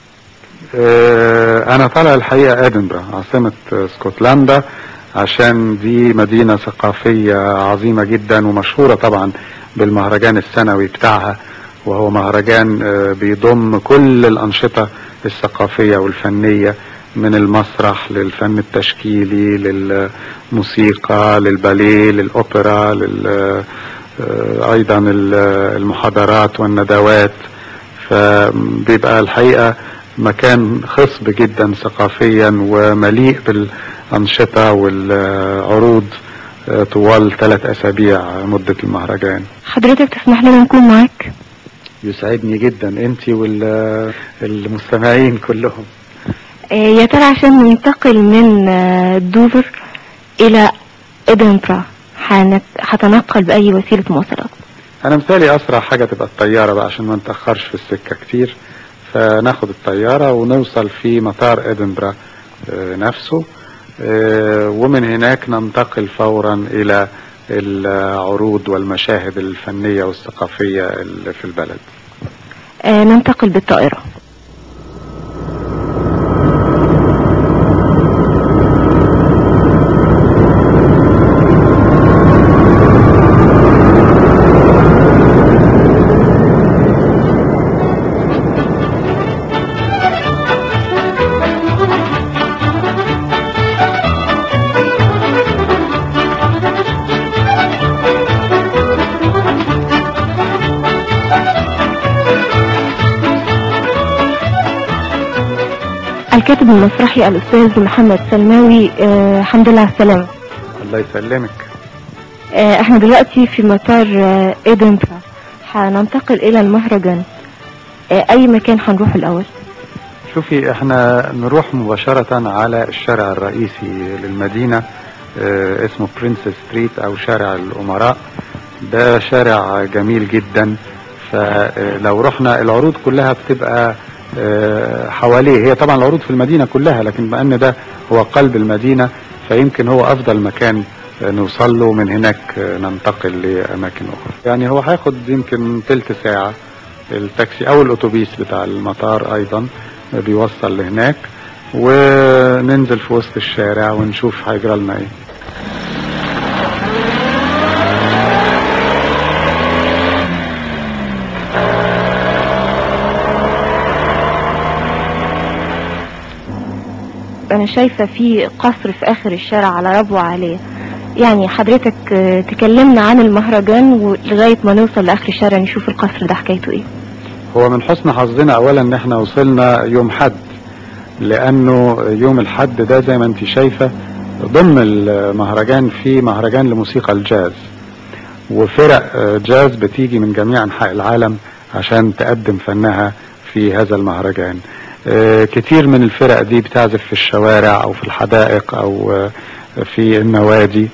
آه، انا طالع الحقيقة ادنبرا عاصمة آه، اسكتلندا عشان دي مدينة ثقافية عظيمة جدا ومشهورة طبعا بالمهرجان السنوي بتاعها وهو مهرجان آه، بيضم كل الانشطة الثقافية والفنية من المسرح للفن التشكيلي للموسيقى للباليه للأوبرا لل آه، أيضا ال- المحاضرات والندوات فبيبقى الحقيقة مكان خصب جدا ثقافيا ومليء بالأنشطة والعروض آه، طوال ثلاث أسابيع مدة المهرجان حضرتك تسمح لنا نكون معاك؟ يسعدني جدا انت والمستمعين كلهم آه، يا ترى عشان ننتقل من آه، دوفر إلى إدنبرا هنت- هتنقل بأي وسيلة مواصلات؟ انا مثالي اسرع حاجة تبقى الطيارة بقى عشان ما نتأخرش في السكة كتير فناخد الطيارة ونوصل في مطار ادنبرا آه، نفسه آه، ومن هناك ننتقل فورا الى العروض والمشاهد الفنية والثقافية اللي في البلد آه، ننتقل بالطائرة الكاتب المسرحي الأستاذ محمد سلماوي آه، الحمد لله على السلامة الله يسلمك آه، احنا دلوقتي في مطار آه، إدنبرا هننتقل إلى المهرجان آه، أي مكان هنروح الأول؟ شوفي احنا نروح مباشرة على الشارع الرئيسي للمدينة اه اسمه برنسس ستريت او شارع الامراء ده شارع جميل جدا فلو رحنا العروض كلها بتبقى اه حواليه هي طبعا العروض في المدينة كلها لكن بما ان ده هو قلب المدينة فيمكن هو افضل مكان اه نوصل له من هناك اه ننتقل لاماكن اخرى يعني هو هياخد يمكن تلت ساعة التاكسي او الاتوبيس بتاع المطار ايضا بيوصل لهناك وننزل في وسط الشارع ونشوف هيجرى لنا ايه أنا شايفة في قصر في آخر الشارع على ربوة عالية يعني حضرتك آه، تكلمنا عن المهرجان ولغاية ما نوصل لآخر الشارع نشوف القصر ده حكايته إيه هو من حسن حظنا اولا ان احنا وصلنا يوم حد لانه يوم الحد ده زي ما انت شايفه ضمن المهرجان في مهرجان لموسيقى الجاز وفرق آه، جاز بتيجي من جميع انحاء العالم عشان تقدم فنها في هذا المهرجان آه، كتير من الفرق دي بتعزف في الشوارع او في الحدائق او آه، في النوادي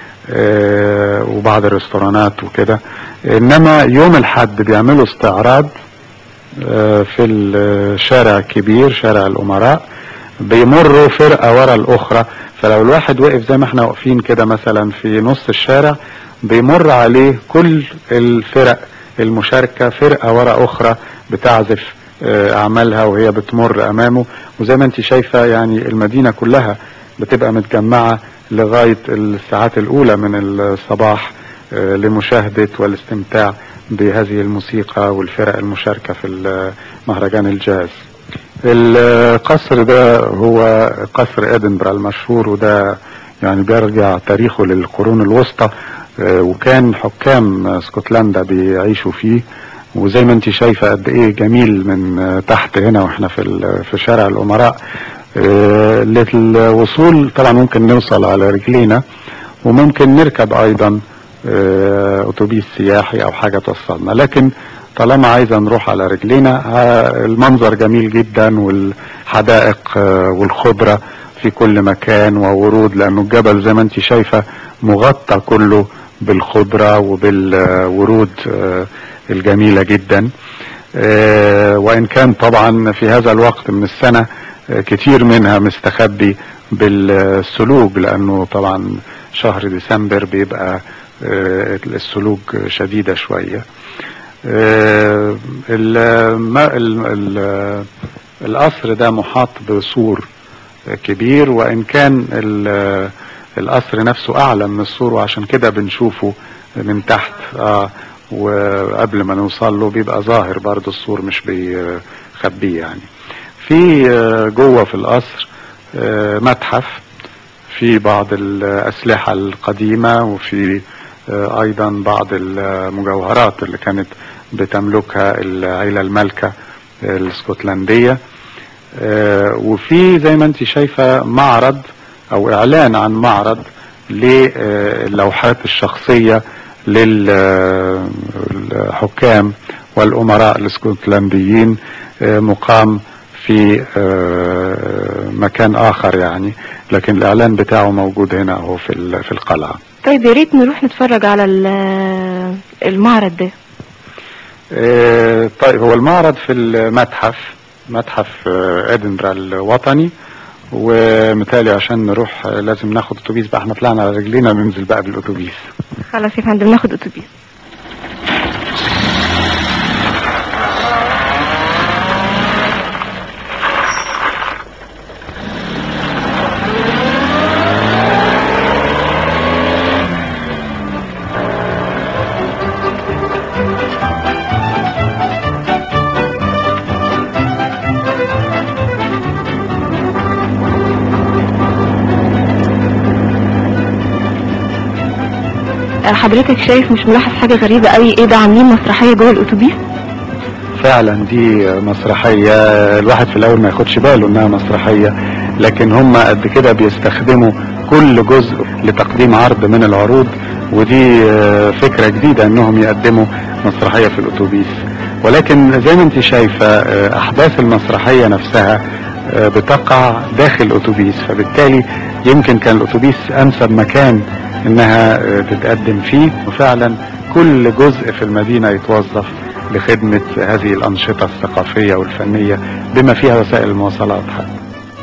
آه، وبعض الريستورانات وكده انما يوم الحد بيعملوا استعراض آه، في الشارع الكبير شارع الامراء بيمروا فرقة ورا الاخرى فلو الواحد وقف زي ما احنا واقفين كده مثلا في نص الشارع بيمر عليه كل الفرق المشاركة فرقة ورا اخرى بتعزف آه، اعمالها وهي بتمر امامه وزي ما انت شايفة يعني المدينة كلها بتبقى متجمعة لغاية الساعات الاولى من الصباح آه، لمشاهدة والاستمتاع بهذه الموسيقى والفرق المشاركة في مهرجان الجاز القصر ده هو قصر ادنبرا المشهور وده يعني بيرجع تاريخه للقرون الوسطى آه، وكان حكام اسكتلندا بيعيشوا فيه وزي ما انت شايفه قد ايه جميل من آه، تحت هنا واحنا في ال- في شارع الامراء آه، للوصول طبعا ممكن نوصل على رجلينا وممكن نركب ايضا آه، اتوبيس سياحي او حاجه توصلنا لكن طالما عايزه نروح على رجلينا آه، المنظر جميل جدا والحدائق آه، والخضره في كل مكان وورود لانه الجبل زي ما انت شايفه مغطى كله بالخضره وبالورود آه، الجميله جدا آه، وان كان طبعا في هذا الوقت من السنه آه، كتير منها مستخبي بالسلوج لانه طبعا شهر ديسمبر بيبقى آه، السلوج شديده شويه آه، الم- ال- ال- القصر ده محاط بسور كبير وان كان ال- القصر نفسه اعلى من السور وعشان كده بنشوفه من تحت اه وقبل ما نوصل له بيبقى ظاهر برضه السور مش بيخبيه يعني في آه، جوه في القصر آه، متحف في بعض الأسلحة القديمة وفي آه، أيضا بعض المجوهرات اللي كانت بتملكها العيلة المالكة الاسكتلندية آه، وفي زي ما انت شايفة معرض أو إعلان عن معرض للوحات الشخصية للحكام والأمراء الاسكتلنديين آه، مقام في آه، مكان آخر يعني لكن الإعلان بتاعه موجود هنا أهو في ال- في القلعة طيب يا ريت نروح نتفرج على ال- المعرض ده آه، طيب هو المعرض في المتحف متحف آه، ادنبرا الوطني ومثالي عشان نروح آه، لازم ناخد اتوبيس بقى احنا طلعنا على رجلينا ننزل بقى بالاتوبيس خلاص يا فندم ناخد اتوبيس آه، حضرتك شايف مش ملاحظ حاجة غريبة قوي ايه ده عاملين مسرحية جوه الاتوبيس فعلا دي مسرحية الواحد في الاول ما ياخدش باله انها مسرحية لكن هم قد كده بيستخدموا كل جزء لتقديم عرض من العروض ودي آه، فكرة جديدة انهم يقدموا مسرحية في الاتوبيس ولكن زي ما انت شايفة آه، احداث المسرحية نفسها آه، بتقع داخل اتوبيس فبالتالي يمكن كان الاتوبيس انسب مكان انها آه، تتقدم فيه وفعلا كل جزء في المدينة يتوظف لخدمة هذه الأنشطة الثقافية والفنية بما فيها وسائل المواصلات حتى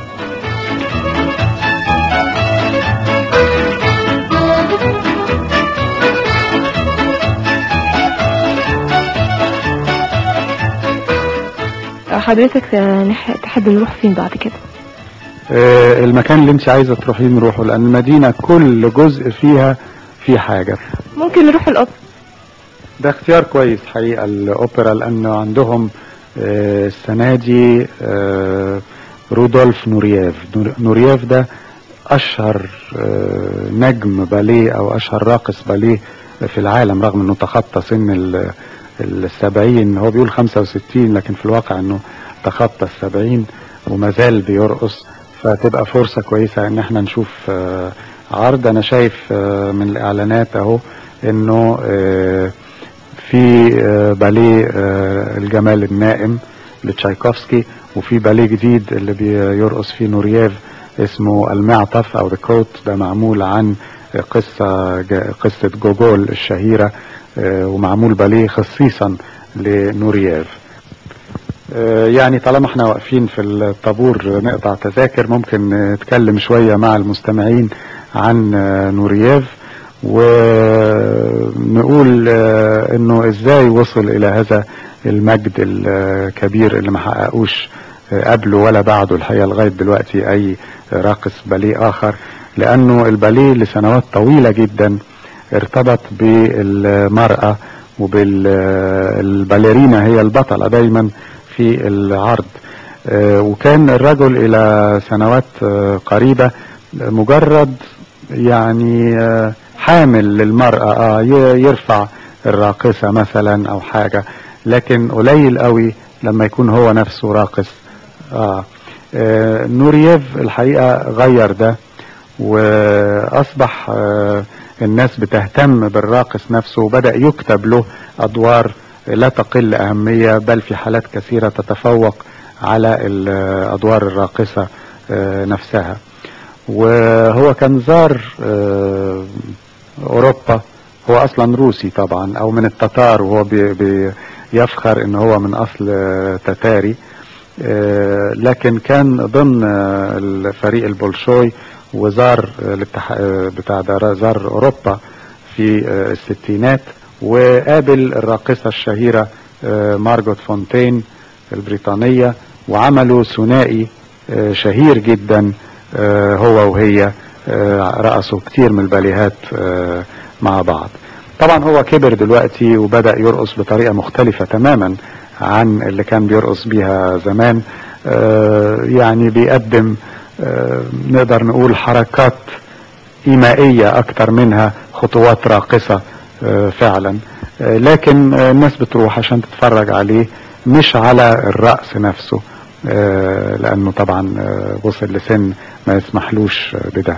آه، حضرتك آه، نح- تحب نروح فين بعد كده آه، المكان اللي انت عايزة تروحيه نروحه لأن المدينة كل جزء فيها في حاجة ممكن نروح الأوبرا ده اختيار كويس حقيقة الأوبرا لأنه عندهم آه، السنة دي آه، رودولف نورييف نور- نورييف ده أشهر آه، نجم باليه أو أشهر راقص باليه في العالم رغم أنه تخطى سن ال- السبعين هو بيقول خمسة وستين لكن في الواقع أنه تخطى السبعين وما زال بيرقص فتبقى فرصة كويسة ان احنا نشوف آه، عرض انا شايف آه، من الاعلانات اهو انه آه، في آه، باليه آه، الجمال النائم لتشايكوفسكي وفي باليه جديد اللي بيرقص فيه نورييف اسمه المعطف او ذا كوت ده معمول عن قصة جا- قصة جوجول الشهيرة آه، ومعمول باليه خصيصا لنورييف آه، يعني طالما احنا واقفين في الطابور نقطع تذاكر ممكن نتكلم شوية مع المستمعين عن آه، نورييف ونقول آه، انه ازاي وصل الى هذا المجد الكبير اللي ما حققوش آه، قبله ولا بعده الحقيقة لغاية دلوقتي اي راقص باليه اخر لانه الباليه لسنوات طويلة جدا ارتبط بالمرأة وبالباليرينا هي البطلة دايما في العرض آه، وكان الرجل الى سنوات آه، قريبة مجرد يعني آه، حامل للمرأة آه، ي- يرفع الراقصة مثلا او حاجة لكن قليل قوي لما يكون هو نفسه راقص آه. آه نورييف الحقيقة غير ده واصبح آه الناس بتهتم بالراقص نفسه وبدأ يكتب له ادوار لا تقل اهمية بل في حالات كثيرة تتفوق على الادوار الراقصة آه نفسها وهو كان زار آه اوروبا هو اصلا روسي طبعا او من التتار وهو بي بي يفخر ان هو من اصل آه، تتاري آه، لكن كان ضمن آه، الفريق البولشوي وزار آه، الاتح- آه، بتاع ده زار اوروبا في آه، الستينات وقابل الراقصة الشهيرة آه، مارجوت فونتين البريطانية وعملوا ثنائي آه، شهير جدا آه، هو وهي آه، رقصوا كتير من الباليهات آه، مع بعض طبعا هو كبر دلوقتي وبدأ يرقص بطريقة مختلفة تماما عن اللي كان بيرقص بيها زمان آه، يعني بيقدم آه، نقدر نقول حركات إيمائية أكتر منها خطوات راقصة آه، فعلا آه، لكن آه، الناس بتروح عشان تتفرج عليه مش على الرأس نفسه آه، لأنه طبعا آه، وصل لسن ما يسمحلوش آه، بده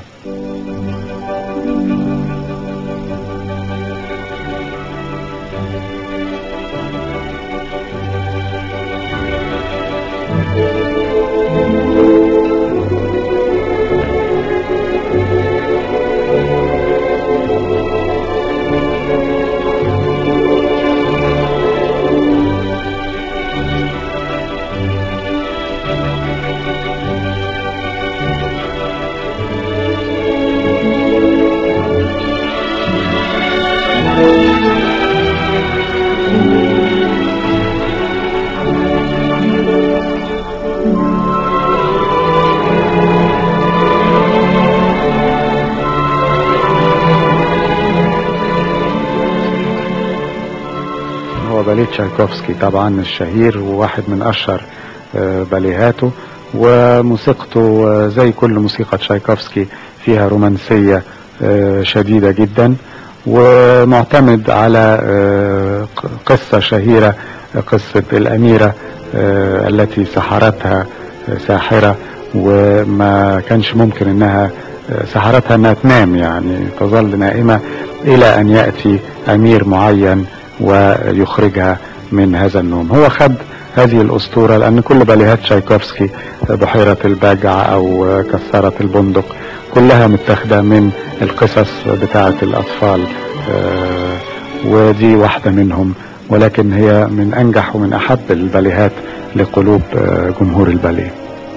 هو باليه تشايكوفسكي طبعا الشهير وواحد من اشهر آه، باليهاته وموسيقته آه، زي كل موسيقى تشايكوفسكي فيها رومانسية آه، شديدة جدا ومعتمد على آه، ق- قصة شهيرة آه، قصة الأميرة آه، التي سحرتها آه، ساحرة وما كانش ممكن انها آه، سحرتها انها تنام يعني تظل نائمة الى ان يأتي امير معين ويخرجها من هذا النوم هو خد هذه الأسطورة لأن كل باليهات تشايكوفسكي بحيرة البجع أو كسرة البندق كلها متاخدة من القصص بتاعة الأطفال آه، ودي واحدة منهم ولكن هي من أنجح ومن أحب الباليهات لقلوب آه، جمهور الباليه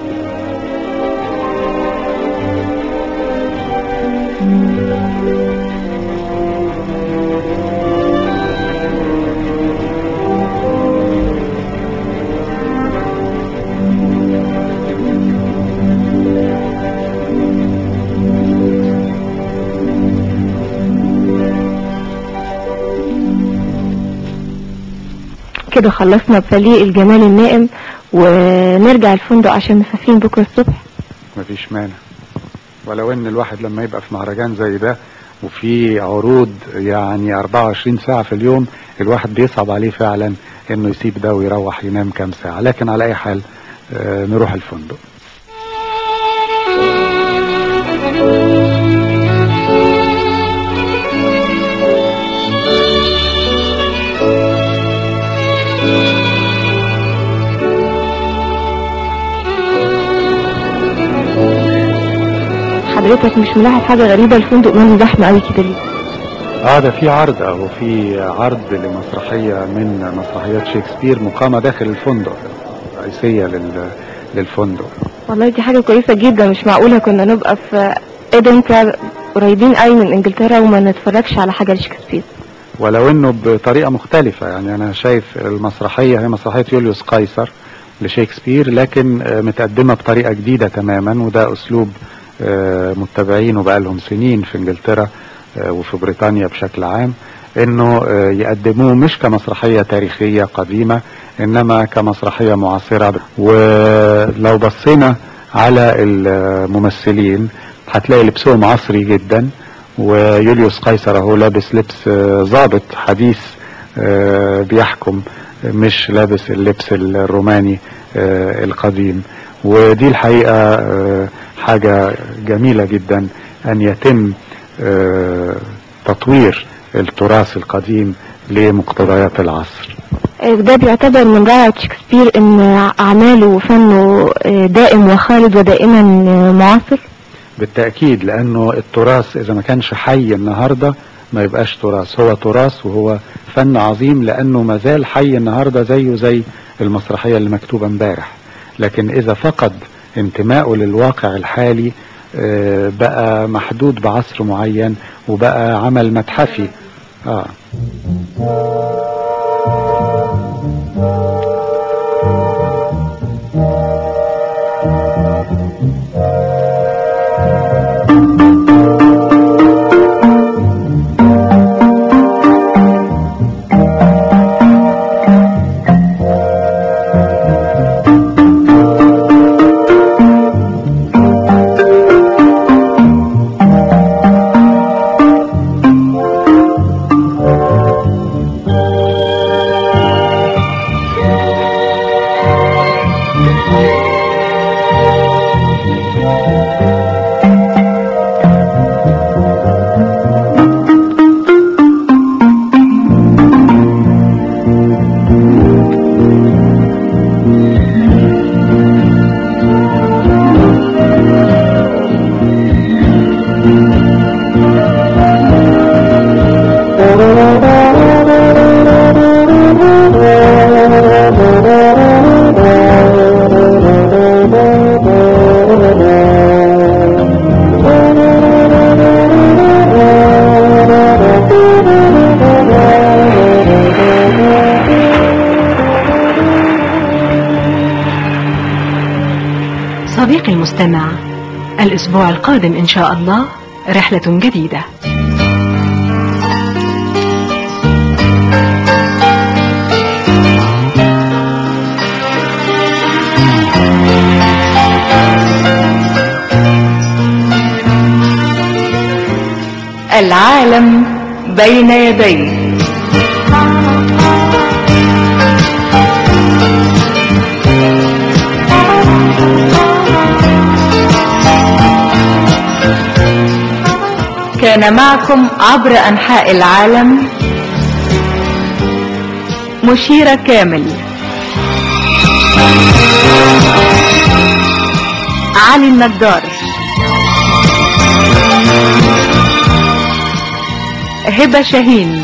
كده خلصنا بفريق الجمال النائم ونرجع الفندق عشان مسافرين بكرة الصبح مفيش مانع ولو ان الواحد لما يبقى في مهرجان زي ده وفي عروض يعني 24 ساعة في اليوم الواحد بيصعب عليه فعلا انه يسيب ده ويروح ينام كام ساعة لكن على اي حال آه، نروح الفندق حضرتك مش ملاحظ حاجة غريبة الفندق ماله زحمة قوي كده ليه اه ده في عرض اهو في عرض لمسرحية من مسرحيات شكسبير مقامة داخل الفندق رئيسية لل... للفندق والله دي حاجة كويسة جدا مش معقولة كنا نبقى في ادنبرا قريبين قوي من انجلترا وما نتفرجش على حاجة لشكسبير ولو انه بطريقة مختلفة يعني انا شايف المسرحية هي مسرحية يوليوس قيصر لشكسبير لكن آه، متقدمة بطريقة جديدة تماما وده اسلوب آه، متبعينه بقالهم سنين في انجلترا آه، وفي بريطانيا بشكل عام انه آه، يقدموه مش كمسرحية تاريخية قديمة انما كمسرحية معاصرة ولو بصينا على الممثلين هتلاقي لبسهم عصري جدا ويوليوس قيصر اهو لابس لبس آه، ضابط حديث آه، بيحكم مش لابس اللبس الروماني آه، القديم ودي الحقيقة آه، حاجة جميلة جدا ان يتم آه، تطوير التراث القديم لمقتضيات العصر ده بيعتبر من روعة شكسبير ان اعماله وفنه آه، دائم وخالد ودائما آه، معاصر بالتأكيد لأنه التراث إذا ما كانش حي النهاردة ما يبقاش تراث هو تراث وهو فن عظيم لأنه ما زال حي النهاردة زيه زي المسرحية اللي مكتوبة امبارح لكن إذا فقد انتمائه للواقع الحالي آه، بقى محدود بعصر معين وبقى عمل متحفي آه. صديقي المستمع الأسبوع القادم إن شاء الله رحلة جديدة العالم بين يديه كان معكم عبر أنحاء العالم مشيرة كامل علي النجار هبة شاهين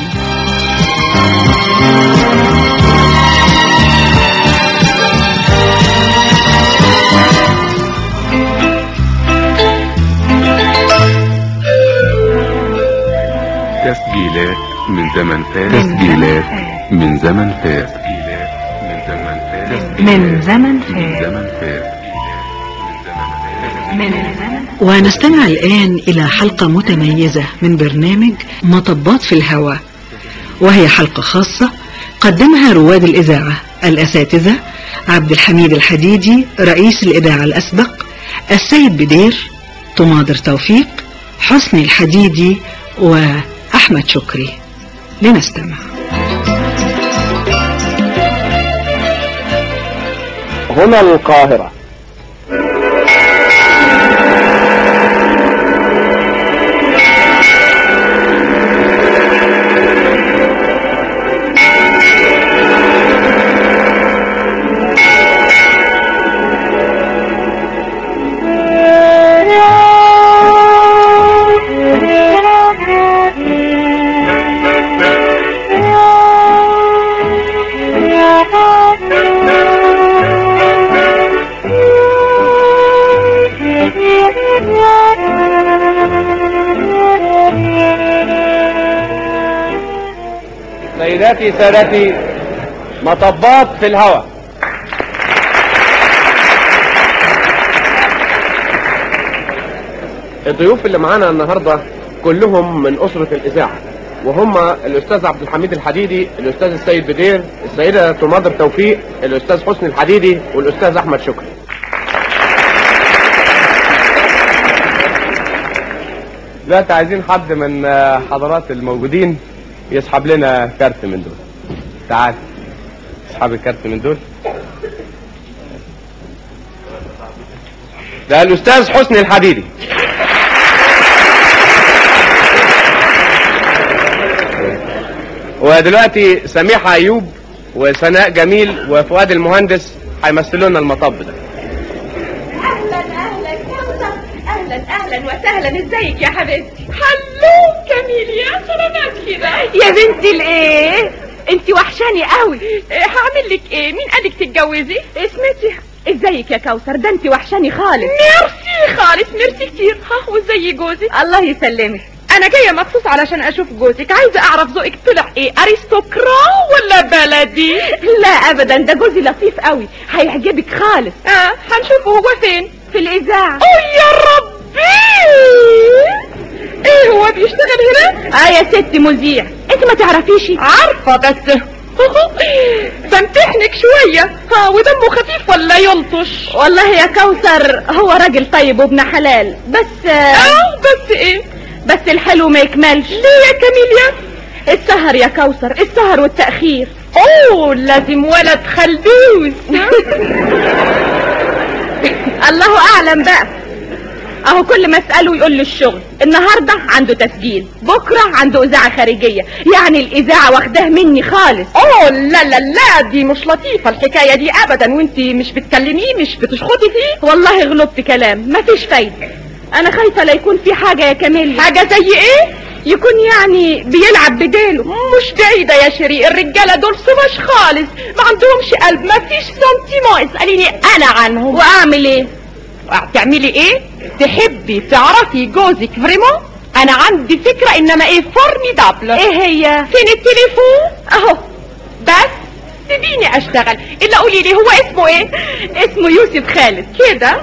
تسجيلات من زمن فات تسجيلات من زمن فات من زمن من فات زمن فات من زمن ونستمع الآن إلى حلقة متميزة من برنامج مطبات في الهواء وهي حلقة خاصة قدمها رواد الإذاعة الأساتذة عبد الحميد الحديدي رئيس الإذاعة الأسبق السيد بدير طماطر توفيق حسني الحديدي وأحمد شكري لنستمع هنا القاهرة سيداتي سادتي مطبات في الهواء الضيوف اللي معانا النهارده كلهم من أسرة الإذاعة وهم الأستاذ عبد الحميد الحديدي الأستاذ السيد بدير السيدة تماضر توفيق الأستاذ حسني الحديدي والأستاذ أحمد شكري دلوقتي عايزين حد من آه، حضرات الموجودين يسحب لنا كارت من دول تعال اسحب الكارت من دول ده الأستاذ حسني الحديدي ودلوقتي سميحة أيوب وسناء جميل وفؤاد المهندس هيمثلوا لنا المطب ده اهلا اهلا اهلا اهلا وسهلا ازيك يا حبيبتي هلو جميل يا سلامات كده يا بنتي الايه انت وحشاني قوي هعمل لك ايه مين قالك تتجوزي اسمتي ازيك يا كوثر ده انت وحشاني خالص ميرسي خالص ميرسي كتير ها وازاي جوزك الله يسلمك انا جايه مخصوص علشان اشوف جوزك عايزه اعرف ذوقك طلع ايه ارستقرا ولا بلدي لا ابدا ده جوزي لطيف قوي هيعجبك خالص اه هنشوفه هو فين في الاذاعه اوه يا ربي ايه هو بيشتغل هنا اه يا ست مذيع انت ما تعرفيش عارفه بس بمتحنك شوية ها ودمه خفيف ولا يلطش والله يا كوثر هو راجل طيب وابن حلال بس اه بس ايه بس الحلو ما يكملش ليه يا كاميليا السهر يا كوثر السهر والتأخير اوه لازم ولد خلدوس الله اعلم بقى اهو كل ما اساله يقول لي الشغل النهارده عنده تسجيل بكره عنده اذاعه خارجيه يعني الاذاعه واخداه مني خالص اوه لا لا لا دي مش لطيفه الحكايه دي ابدا وانت مش بتكلميه مش بتشخطي فيه والله غلبت كلام مفيش فايده انا خايفه لا يكون في حاجه يا كاميليا حاجه زي ايه يكون يعني بيلعب بديله مش بعيدة يا شيري الرجالة دول سمش خالص ما عندهمش قلب ما فيش سنتيمون اسأليني انا عنهم واعمل ايه تعملي ايه تحبي تعرفي جوزك فريمون انا عندي فكرة انما ايه فورميدابل ايه هي فين التليفون اهو بس سيبيني اشتغل الا قولي لي هو اسمه ايه اسمه يوسف خالد كده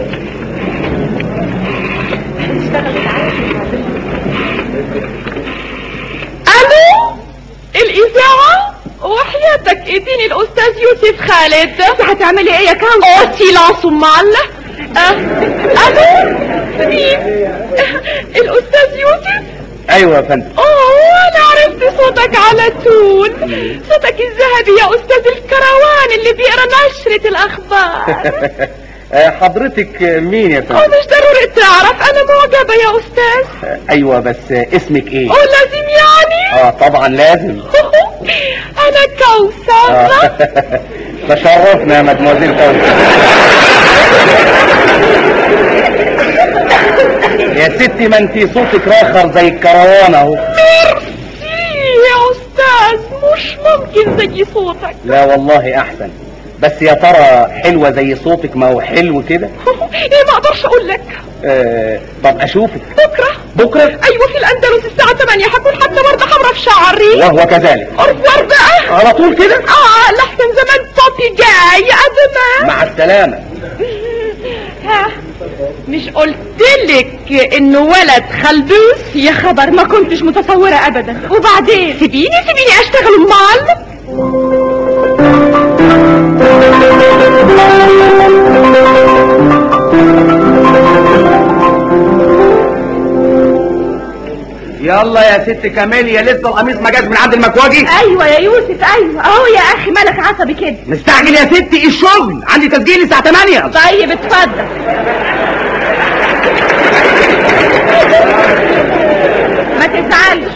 الو الاذاعه وحياتك اديني الاستاذ يوسف خالد هتعملي ايه يا كام او سيلانس امال أه. الو مين الاستاذ يوسف ايوه يا فندم اوه انا عرفت صوتك على طول صوتك الذهبي يا استاذ الكروان اللي بيقرا نشرة الاخبار آه، حضرتك مين يا أو فندم مش ضروري تعرف انا معجبة يا استاذ آه، ايوه بس آه، اسمك ايه او لازم يعني اه طبعا لازم انا كوثر آه. تشرفنا يا مدموزيل كوثر يا ستي ما انتي صوتك راخر زي الكروان اهو ميرسي يا استاذ مش ممكن زي صوتك لا والله احسن بس يا ترى حلوة زي صوتك ما هو حلو كده ايه ما اقدرش اقول لك آه طب اشوفك بكره بكرة ايوه في الاندلس الساعة 8 هكون حتى وردة حمرا في شعري وهو كذلك ارفور بقى على طول كده اه لحسن زمان صوتي جاي ازمة مع السلامة ها مش قلتلك انه ولد خلدوس يا خبر ما كنتش متصورة ابدا وبعدين سيبيني سيبيني اشتغل امال يلا يا ست كاميليا لسه القميص ما جاش من عند المكواجي ايوه يا يوسف ايوه اهو يا اخي مالك عصبي كده مستعجل يا ستي الشغل عندي تسجيل الساعه 8 طيب اتفضل ما تزعلش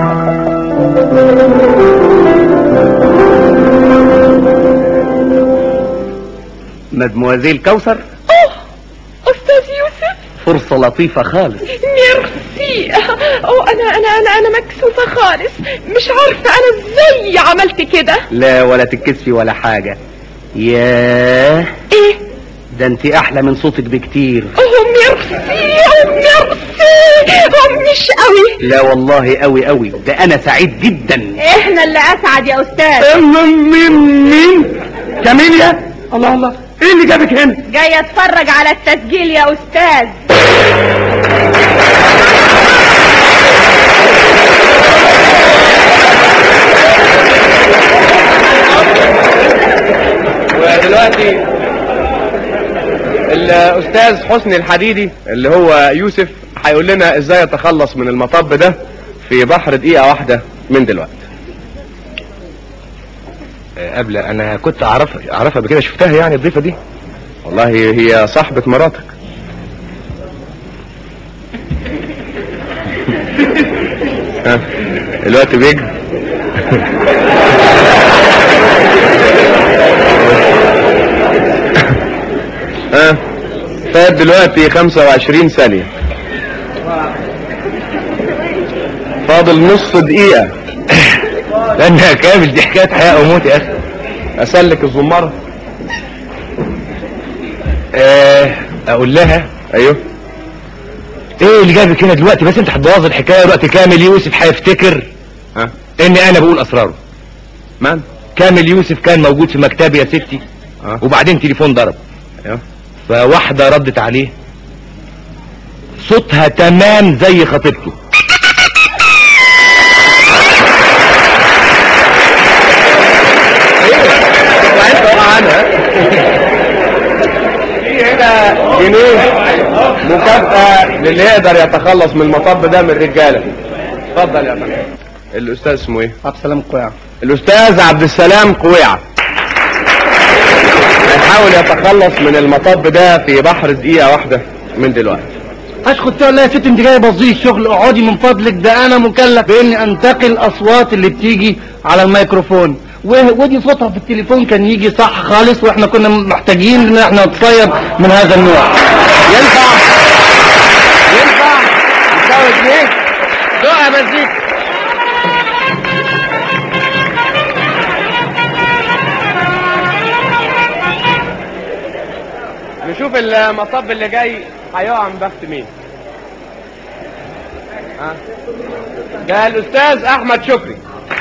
مدموزيل كوثر استاذ يوسف فرصه لطيفه خالص ميرسي او انا انا انا انا مكسوفه خالص مش عارفه انا ازاي عملت كده لا ولا تتكسفي ولا حاجه ياه ايه ده انت احلى من صوتك بكتير اوه ميرسي اوه ميرسي اوه مش قوي لا والله قوي قوي ده انا سعيد جدا احنا اللي اسعد يا استاذ مين مين كاميليا الله الله ايه اللي جابك هنا جاي اتفرج على التسجيل يا استاذ ودلوقتي الاستاذ حسني الحديدي اللي هو يوسف هيقول لنا ازاي يتخلص من المطب ده في بحر دقيقة واحدة من دلوقتي قبل انا كنت اعرف اعرفها قبل كده شفتها يعني الضيفه دي والله هي صاحبة مراتك ها الوقت بيجري ها فات دلوقتي 25 ثانية فاضل نص دقيقة لانها كامل دي حكايه حياه او موت يا اخي اسلك الزمارة آه اقول لها ايوه ايه اللي جابك هنا دلوقتي بس انت هتبوظ الحكايه وقت كامل يوسف هيفتكر ها اني انا بقول اسراره من كامل يوسف كان موجود في مكتبي يا ستي ها وبعدين تليفون ضرب ايوه فواحده ردت عليه صوتها تمام زي خطيبته وعايز تقع عنها في هنا جنيه مكافأة للي يقدر يتخلص من المطب ده من الرجالة اتفضل يا فندم الاستاذ اسمه ايه عبد السلام قويع الاستاذ عبد السلام قويعة هيحاول يتخلص من المطب ده في بحر دقيقة واحدة من دلوقتي اسكت والله يا ست انت جايه بوظيه الشغل اقعدي من فضلك ده انا مكلف باني انتقي الاصوات اللي بتيجي على الميكروفون و- ودي صوتها في التليفون كان يجي صح خالص واحنا كنا محتاجين ان احنا نتصيد من هذا النوع ينفع ينفع يساوي جنيه دقها مزيكا نشوف المطب اللي جاي هيقع من بخت مين ها ده الاستاذ احمد شكري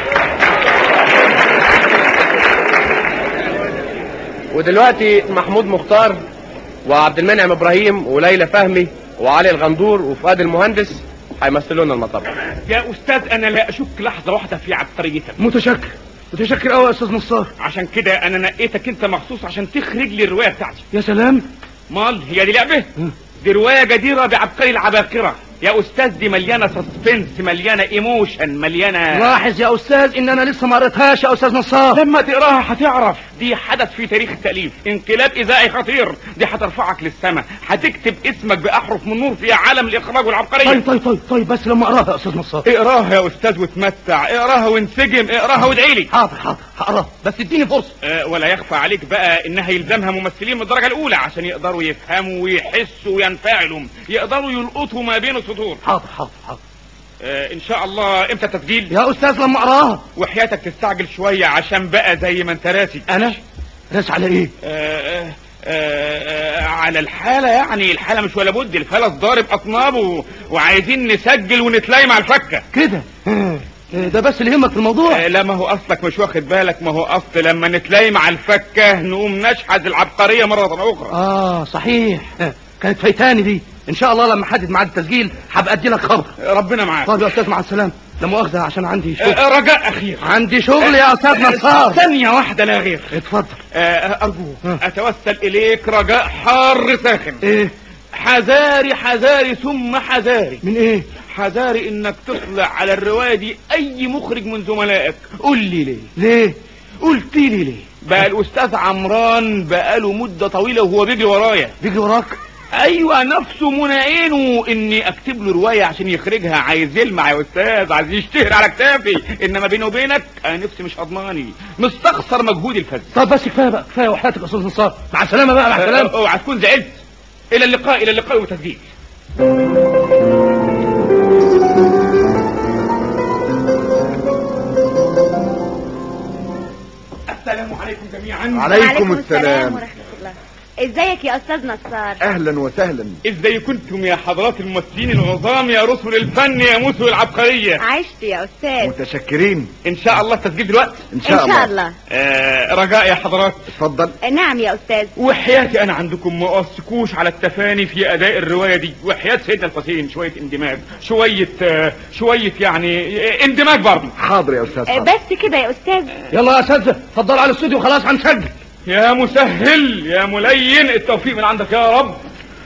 ودلوقتي محمود مختار وعبد المنعم ابراهيم وليلى فهمي وعلي الغندور وفؤاد المهندس هيمثلوا لنا المطب يا استاذ انا لا اشك لحظه واحده في عبقريتك متشكر متشكر قوي يا استاذ نصار عشان كده انا نقيتك انت مخصوص عشان تخرج لي الروايه بتاعتي يا سلام مال هي دي لعبه دي روايه جديره بعبقري العباقره يا استاذ دي مليانه سسبنس مليانه ايموشن مليانه لاحظ يا استاذ ان انا لسه ما قريتهاش يا استاذ نصار لما تقراها هتعرف دي حدث في تاريخ التأليف انقلاب إذاعي خطير دي هترفعك للسماء هتكتب اسمك بأحرف من نور في عالم الإخراج والعبقرية طيب طيب طيب طيب بس لما اقراها يا استاذ نصار اقراها يا أستاذ وتمتع اقراها وانسجم اقراها وادعي لي حاضر حاضر هقراها بس اديني فرصه أه ولا يخفى عليك بقى انها يلزمها ممثلين من الدرجة الأولى عشان يقدروا يفهموا ويحسوا وينفعلوا يقدروا يلقطوا ما بين السطور حاضر حاضر حاضر أه ان شاء الله امتى التسجيل يا استاذ لما اقراها وحياتك تستعجل شوية عشان بقى زي ما انت راسي انا راس على ايه آه، آه، آه، على الحالة يعني الحالة مش ولا بد الفلس ضارب أطناب و... وعايزين نسجل ونتلاقي مع الفكة كده آه، ده بس اللي يهمك في الموضوع آه، لا ما هو أصلك مش واخد بالك ما هو أصل لما نتلاقي مع الفكة نقوم نشحذ العبقرية مرة أخرى اه صحيح آه، كانت فايتاني دي ان شاء الله لما احدد ميعاد التسجيل هبقى ادي لك خبر ربنا معاك طيب يا استاذ مع السلامه لا مؤاخذه عشان عندي شغل آه، رجاء أخير عندي شغل يا استاذ نصار ثانية واحدة لا غير اتفضل آه، أرجوك أتوسل إليك رجاء حار ساخن ايه حذاري حذاري ثم حذاري من ايه حذاري انك تطلع على الرواية دي اي مخرج من زملائك قول لي ليه ليه قلت لي ليه بقى الاستاذ عمران بقاله مدة طويلة وهو بيجري ورايا بيجري وراك ايوه نفسه منعينه اني اكتب له رواية عشان يخرجها عايز يلمع يا استاذ عايز يشتهر على كتافي انما بيني وبينك انا نفسي مش هضماني مستخسر مجهود الفن طب بس كفايه بقى كفايه وحياتك يا استاذ نصار مع السلامه بقى مع السلامه اوعى تكون زعلت الى اللقاء الى اللقاء وتسجيل السلام عليكم جميعا عليكم السلام ورحمة الله ازيك يا استاذ نصار اهلا وسهلا ازاي كنتم يا حضرات الممثلين العظام يا رسل الفن يا موسو العبقرية عشت يا استاذ متشكرين ان شاء الله التسجيل دلوقتي ان شاء ان الله شاء الله آه رجاء يا حضرات اتفضل نعم يا استاذ وحياتي انا عندكم ما اقصكوش على التفاني في اداء الروايه دي وحياه سيدنا الحسين شويه اندماج شويه آه شويه يعني آه، اندماج برضه حاضر يا استاذ آه، حاضر. بس كده يا استاذ يلا يا اساتذه اتفضلوا على الاستوديو خلاص هنسجل يا مسهل يا ملين التوفيق من عندك يا رب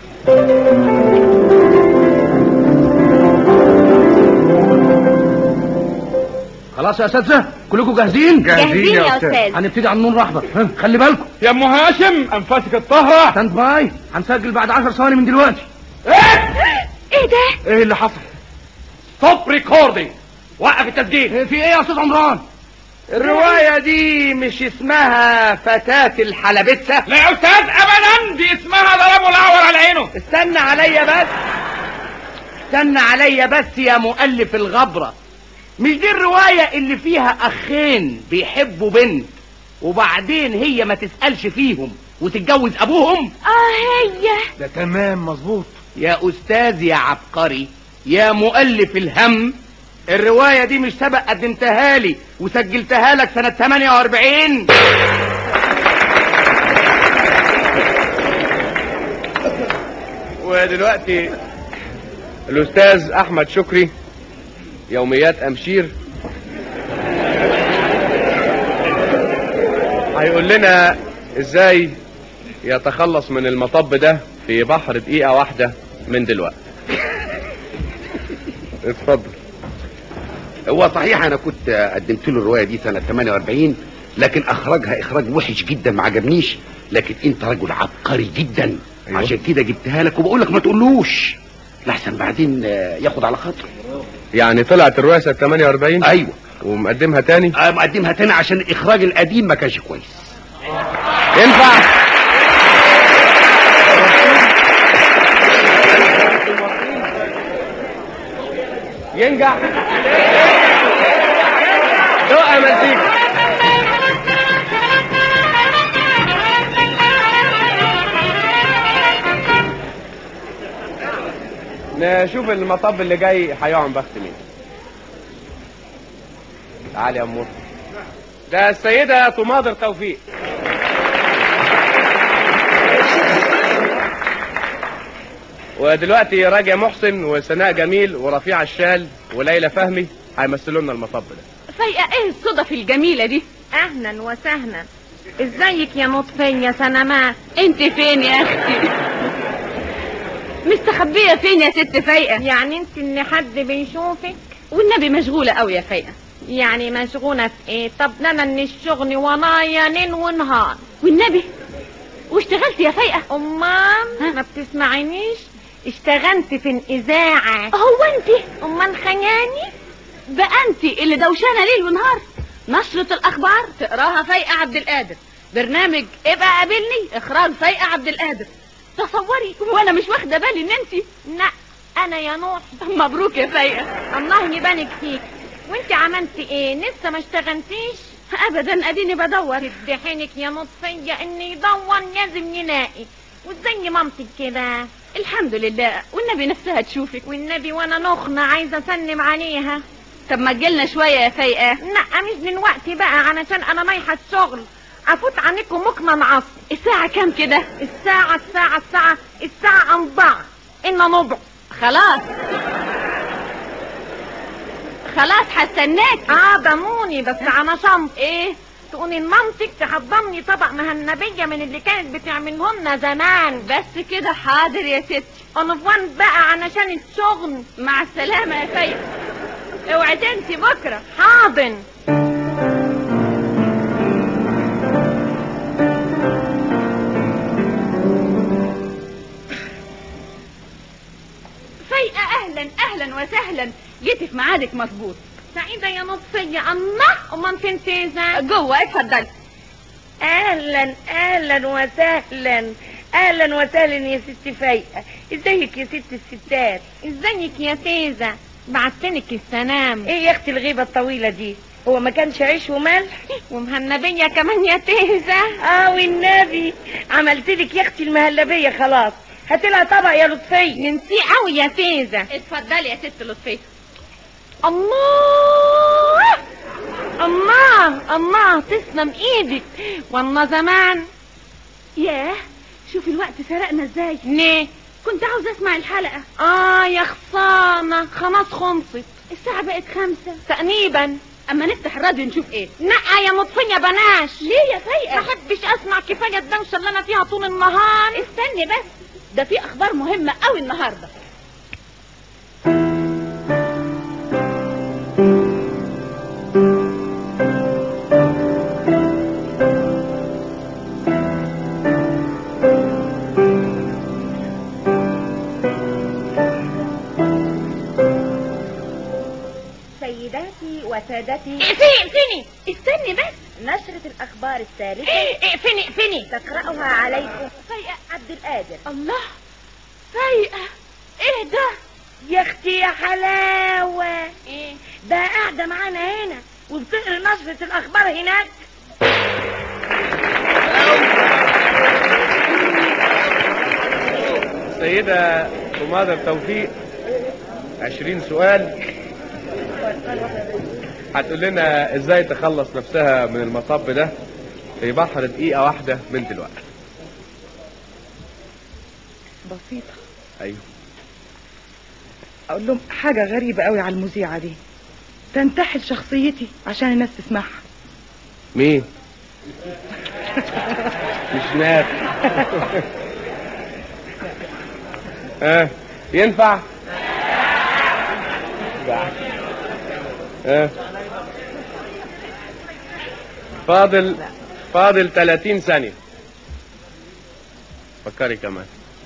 خلاص يا اساتذه كلكم جاهزين جاهزين يا استاذ هنبتدي على النور الاحمر ها، خلي بالكم يا ام هاشم انفاسك الطاهره ستاند باي هنسجل بعد 10 ثواني من دلوقتي ايه ده ايه اللي حصل ستوب ريكوردينج وقف التسجيل إيه، في ايه يا استاذ عمران الرواية دي مش اسمها فتاة الحلبسة لا يا استاذ ابدا دي اسمها ضربه الاعور على عينه استنى عليا بس استنى عليا بس يا مؤلف الغبرة مش دي الرواية اللي فيها أخين بيحبوا بنت وبعدين هي ما تسألش فيهم وتتجوز أبوهم اه هي ده تمام مظبوط يا أستاذ يا عبقري يا مؤلف الهم الرواية دي مش سبق قدمتها لي وسجلتها لك سنة 48 ودلوقتي الأستاذ أحمد شكري يوميات أمشير هيقول لنا ازاي يتخلص من المطب ده في بحر دقيقة واحدة من دلوقتي اتفضل هو صحيح انا كنت قدمت له الروايه دي سنه 48 لكن اخرجها اخراج وحش جدا ما عجبنيش لكن انت رجل عبقري جدا أيوة. عشان كده جبتها لك وبقول لك ما تقولوش لحسن بعدين آه، ياخد على خاطره يعني طلعت الرواية سنة 48 ايوه ومقدمها تاني آه، مقدمها تاني عشان الاخراج القديم ما كانش كويس ينفع ينجح دقة مزيكا نشوف المطب اللي جاي هيقعن بخت مين تعالي يا امور ده السيدة طماطر توفيق ودلوقتي راجع محسن وسناء جميل ورفيع الشال وليلى فهمي هيمثلوا لنا المطب ده فايقة ايه الصدف الجميلة دي اهلا وسهلا ازيك يا نطفية يا سنمات انت فين يا اختي مستخبية فين يا ست فايقة يعني انت ان حد بيشوفك والنبي مشغولة قوي يا فايقة يعني مشغولة في ايه طب ده انا ان الشغل ورايا ليل ونهار والنبي واشتغلت يا فايقة امال ما بتسمعينيش اشتغلت في الاذاعة هو انت امال خياني بقى انت اللي دوشانة ليل ونهار نشرة الاخبار تقراها فايقة عبد القادر برنامج ابقى قابلني اخراج فايقة عبد القادر تصوري وانا مش واخدة بالي ان انت لا انا يا نوح مبروك يا فايقة الله يبارك فيك وانت عملتي ايه لسه ما اشتغلتيش ابدا اديني بدور تدحينك يا نطفية ان يدور لازم يلاقي وازاي مامتك كده الحمد لله والنبي نفسها تشوفك والنبي وانا نخنة عايزة اسلم عليها طب ما تجيلنا شوية يا فايقة لا مش دلوقتي بقى علشان انا رايحة الشغل افوت عنكم ممكن العصر الساعة كام كده الساعة الساعة الساعة الساعة أربعة إن نضع خلاص خلاص هستناك اه ضموني بس على شنط ايه تقولي لمامتك تحضرني طبق مهنبية من اللي كانت بتعملهن زمان بس كده حاضر يا ستي عنفوان بقى علشان الشغل مع السلامة يا فايدة اوعي تنسي بكرة حاضر فايقة اهلا اهلا وسهلا جيتي في ميعادك مظبوط سعيدة يا نطفية الله امال فين تيزا جوه اتفضلي اهلا اهلا وسهلا اهلا وسهلا يا ست فايقه ازيك يا ست الستات ازيك يا تيزا بعتلك السلام ايه يا اختي الغيبه الطويله دي هو ما كانش عيش وملح ومهنبية كمان يا تيزا اه والنبي عملت لك يا اختي المهلبيه خلاص هات لها طبق يا لطفيه ننسيه قوي يا تيزا اتفضلي يا ست لطفية الله الله الله تسلم ايدك والله زمان ياه شوفي الوقت سرقنا ازاي ليه كنت عاوزة اسمع الحلقة اه يا خصانة خلاص خلصت الساعة بقت خمسة تقريبا اما نفتح الراديو نشوف ايه لا يا مطفية بناش ليه يا فايقة ما احبش اسمع كفاية الدوشة اللي انا فيها طول النهار استني بس ده في اخبار مهمة قوي النهاردة سيداتي وسادتي اقفلي اقفلي استني بس نشرة الأخبار الثالثة اقفلي اقفلي تقرأها عليكم فايقة عبد القادر الله فايقة ايه ده يا اختي يا حلاوة ايه ده قاعدة معانا هنا وبتقري نشرة الأخبار هناك السيدة سمادة توفيق عشرين سؤال هتقول لنا ازاي تخلص نفسها من المطب ده في بحر دقيقة واحدة من دلوقتي بسيطة ايوه اقول لهم حاجة غريبة قوي على المذيعة دي تنتحل شخصيتي عشان الناس تسمعها مين مش نافع ها ينفع ها فاضل فاضل 30 ثانية فكري كمان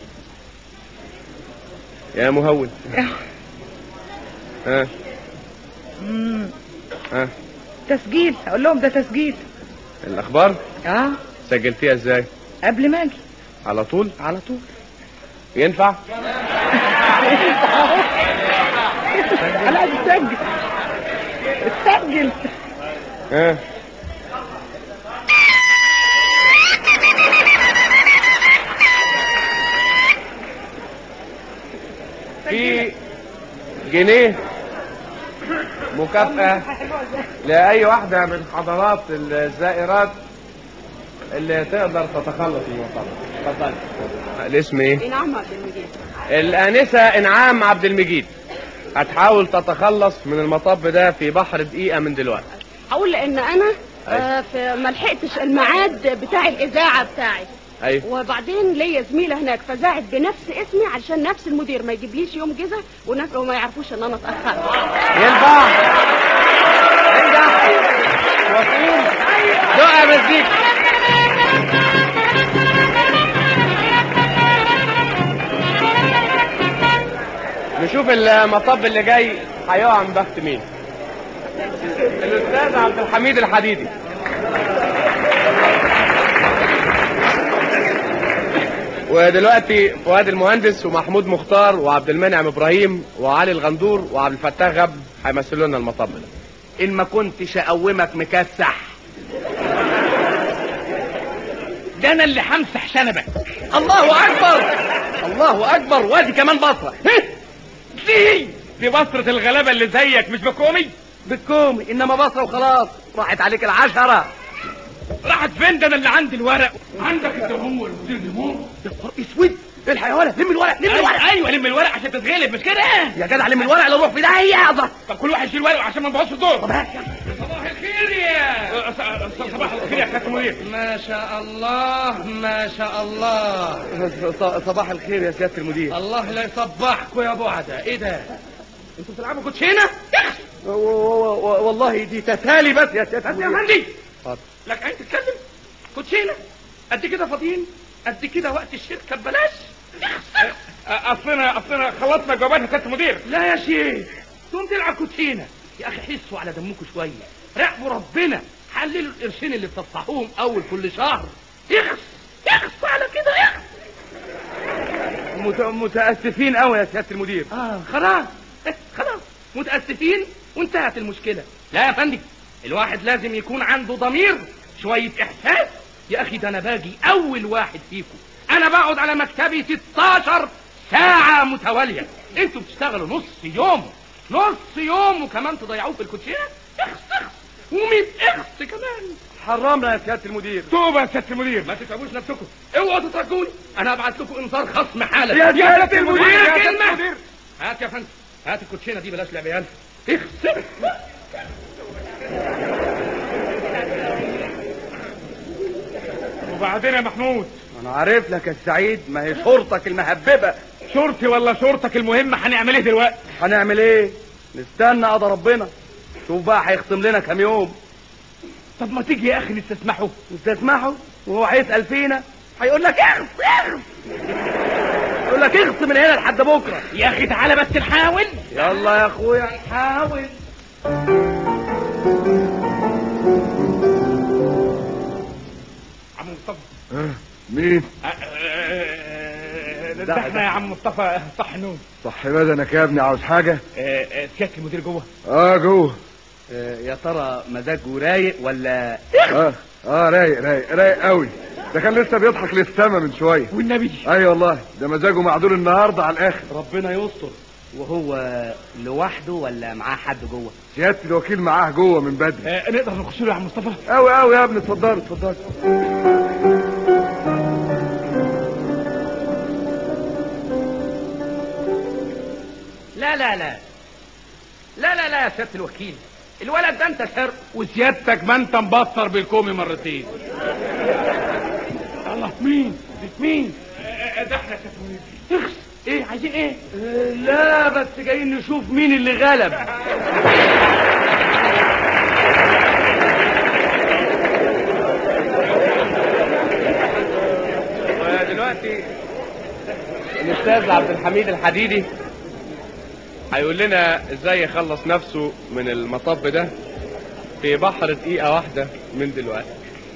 يا مهول ها مم. ها تسجيل اقول لهم ده تسجيل الاخبار اه سجلتيها ازاي قبل ما اجي على طول على طول ينفع على قد تسجل تسجل ها في جنيه مكافأة لأي واحدة من حضرات الزائرات اللي تقدر تتخلص من المطار اتفضل الاسم ايه؟ انعام عبد المجيد الآنسة إنعام عبد المجيد هتحاول تتخلص من المطب ده في بحر دقيقة من دلوقتي اقول لان انا آه في ما لحقتش الميعاد بتاع الاذاعه بتاعي أيوه وبعدين ليا زميله هناك فزاعت بنفس اسمي علشان نفس المدير ما يجيبليش يوم جزا وناس ما يعرفوش ان انا اتاخرت ينفع انجح وسيم دقة مزيكا نشوف المطب اللي جاي هيقع من بخت مين الاستاذ عبد الحميد الحديدي ودلوقتي فؤاد المهندس ومحمود مختار وعبد المنعم ابراهيم وعلي الغندور وعبد الفتاح غب هيمثلوا لنا المطب ده ان ما كنتش اقومك مكسح ده انا اللي همسح شنبك الله اكبر الله اكبر وادي كمان بصره دي دي بصرة الغلابة اللي زيك مش بكومي بتكومي انما بصره وخلاص راحت عليك العشرة راحت فين ده انا اللي عندي الورق عندك انت هو المدير المور يا نهار اسود الحق يا ولد لم الورق لم الورق ايوه ايوه لم الورق عشان تتغلب مش كده يا جدع لم الورق لو روح في داهيه يا طب كل واحد يشيل ورقه عشان ما نبوظش الدور طب هات صباح الخير أه، ص- ص- صباح الخير يا سياده المدير ما شاء الله ما شاء الله صباح الخير يا سياده المدير الله لا يصبحكوا يا بعدة ايه ده انتوا بتلعبوا كوتشينه و- و- و- والله دي تسالي بس يا سياده بس يا المدير فندي اتفضل. لك عين تتكلم كوتشينه قد كده فاضيين قد كده وقت الشركه ببلاش أه، اصلنا اصلنا خلصنا جوابات يا سياده المدير لا يا شيخ تقوم تلعب كوتشينه يا اخي حسوا على دمكم شويه راقبوا ربنا حللوا القرشين اللي بتدفعوهم اول كل شهر يخص يخص على كده يخص مت- متاسفين قوي يا سياده المدير اه خلاص خلاص متاسفين وانتهت المشكله لا يا فندم الواحد لازم يكون عنده ضمير شويه احساس يا اخي ده انا باجي اول واحد فيكم انا بقعد على مكتبي 16 ساعه متواليه انتوا بتشتغلوا نص يوم نص يوم وكمان تضيعوه في الكوتشينه اخس اخس و100 اخس كمان حرمنا يا سياده المدير توبه يا سياده المدير ما تتعبوش نفسكم اوعوا تتركوني انا هبعت لكم انذار خصم حالا يا سيادة المدير، ولا يا سيادة كلمة. المدير. هات يا فندم هات الكوتشينه دي بلاش لعب عيال اخسر وبعدين يا محمود انا عارف لك يا السعيد ما هي شرطك المهببه شرطي ولا شرطك المهم هنعمل ايه دلوقتي هنعمل ايه نستنى قضى ربنا شوف بقى هيخصم لنا كام يوم طب ما تيجي يا اخي نستسمحه نستسمحه وهو هيسال فينا هيقول لك اخص اخص يقول لك اخص من هنا لحد بكره يا اخي تعالى بس نحاول يلا يا اخويا نحاول عم مصطفى مين أه، أه، أه، ده احنا يا عم مصطفى صح نوم صح بدنك يا ابني عاوز حاجة أه، أه، سياده المدير جوه اه جوه يا ترى مزاجه رايق ولا اه اه رايق رايق رايق قوي ده كان لسه بيضحك للسما من شوية والنبي اي والله ده مزاجه معدول النهاردة على الاخر ربنا يستر وهو لوحده ولا معاه حد جوه سيادة الوكيل معاه جوه من بدري أه، نقدر نخش له يا عم مصطفى قوي قوي يا ابني اتفضل اتفضل لا لا لا لا لا لا يا سياده الوكيل الولد ده انت سر وسيادتك ما انت مبطر بالكومي مرتين الله مين مين أه، أه، ده احنا يا سياده المدير اخس ايه عايزين ايه لا بس جايين نشوف مين اللي غلب ودلوقتي الاستاذ عبد الحميد الحديدي هيقول لنا ازاي يخلص نفسه من المطب ده في بحر دقيقة واحدة من دلوقتي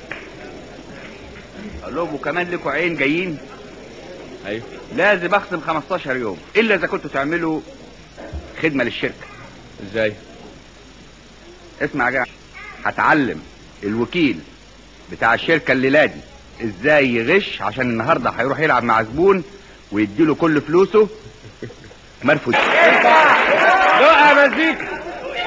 قال لهم وكمان لكم عين جايين ايوه لازم اخصم 15 يوم الا اذا كنتوا تعملوا خدمه للشركه ازاي اسمع يا جماعه هتعلم الوكيل بتاع الشركه الليله دي ازاي يغش عشان النهارده هيروح يلعب مع زبون ويديله كل فلوسه مرفوض دقة مزيكا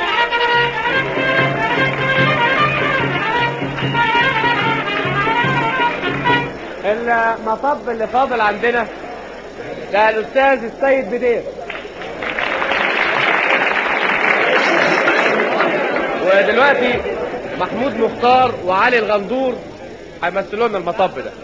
المطب اللي فاضل عندنا ده الاستاذ السيد بدير ودلوقتي محمود مختار وعلي الغندور هيمثلوا لنا المطب ده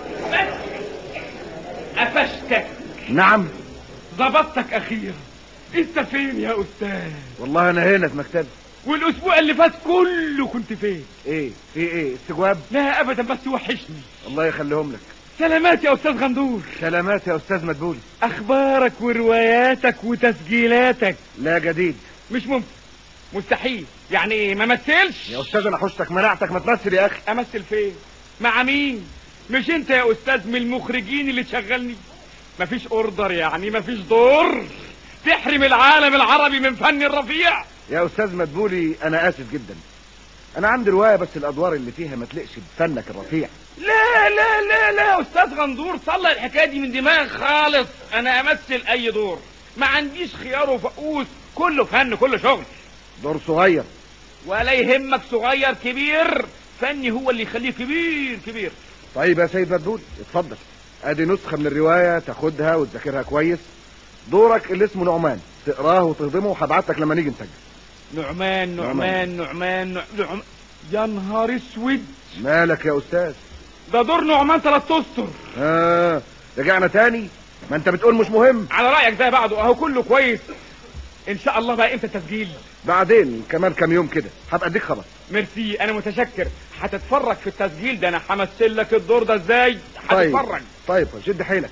قفشتك نعم ظبطتك اخيرا انت فين يا استاذ والله انا هنا في مكتبي والاسبوع اللي فات كله كنت فين ايه في ايه استجواب لا ابدا بس وحشني الله يخليهم لك سلامات يا استاذ غندور سلامات يا استاذ مدبولي اخبارك ورواياتك وتسجيلاتك لا جديد مش ممكن مستحيل يعني ما مثلش يا استاذ انا حشتك مناعتك ما تمثل يا اخي امثل فين مع مين مش انت يا استاذ من المخرجين اللي تشغلني مفيش اوردر يعني مفيش دور تحرم العالم العربي من فن الرفيع يا استاذ مدبولي انا اسف جدا انا عندي روايه بس الادوار اللي فيها ما تلقش بفنك الرفيع لا لا لا لا يا استاذ غندور طلع الحكايه دي من دماغ خالص انا امثل اي دور ما عنديش خيار وفقوس كله فن كله شغل دور صغير ولا يهمك صغير كبير فني هو اللي يخليه كبير كبير طيب يا سيد مدبولي اتفضل ادي نسخه من الروايه تاخدها وتذاكرها كويس دورك اللي اسمه نعمان تقراه وتهضمه وهبعت لك لما نيجي نسجل نعمان نعمان نعمان نعمان يا نهار اسود مالك يا استاذ ده دور نعمان ثلاث اسطر اه رجعنا تاني ما انت بتقول مش مهم على رايك ده بعده اهو كله كويس ان شاء الله بقى امتى التسجيل بعدين كمان كام يوم كده هبقى اديك خبر ميرسي انا متشكر هتتفرج في التسجيل ده انا همثل لك الدور ده ازاي طيب هتتفرج طيب شد حيلك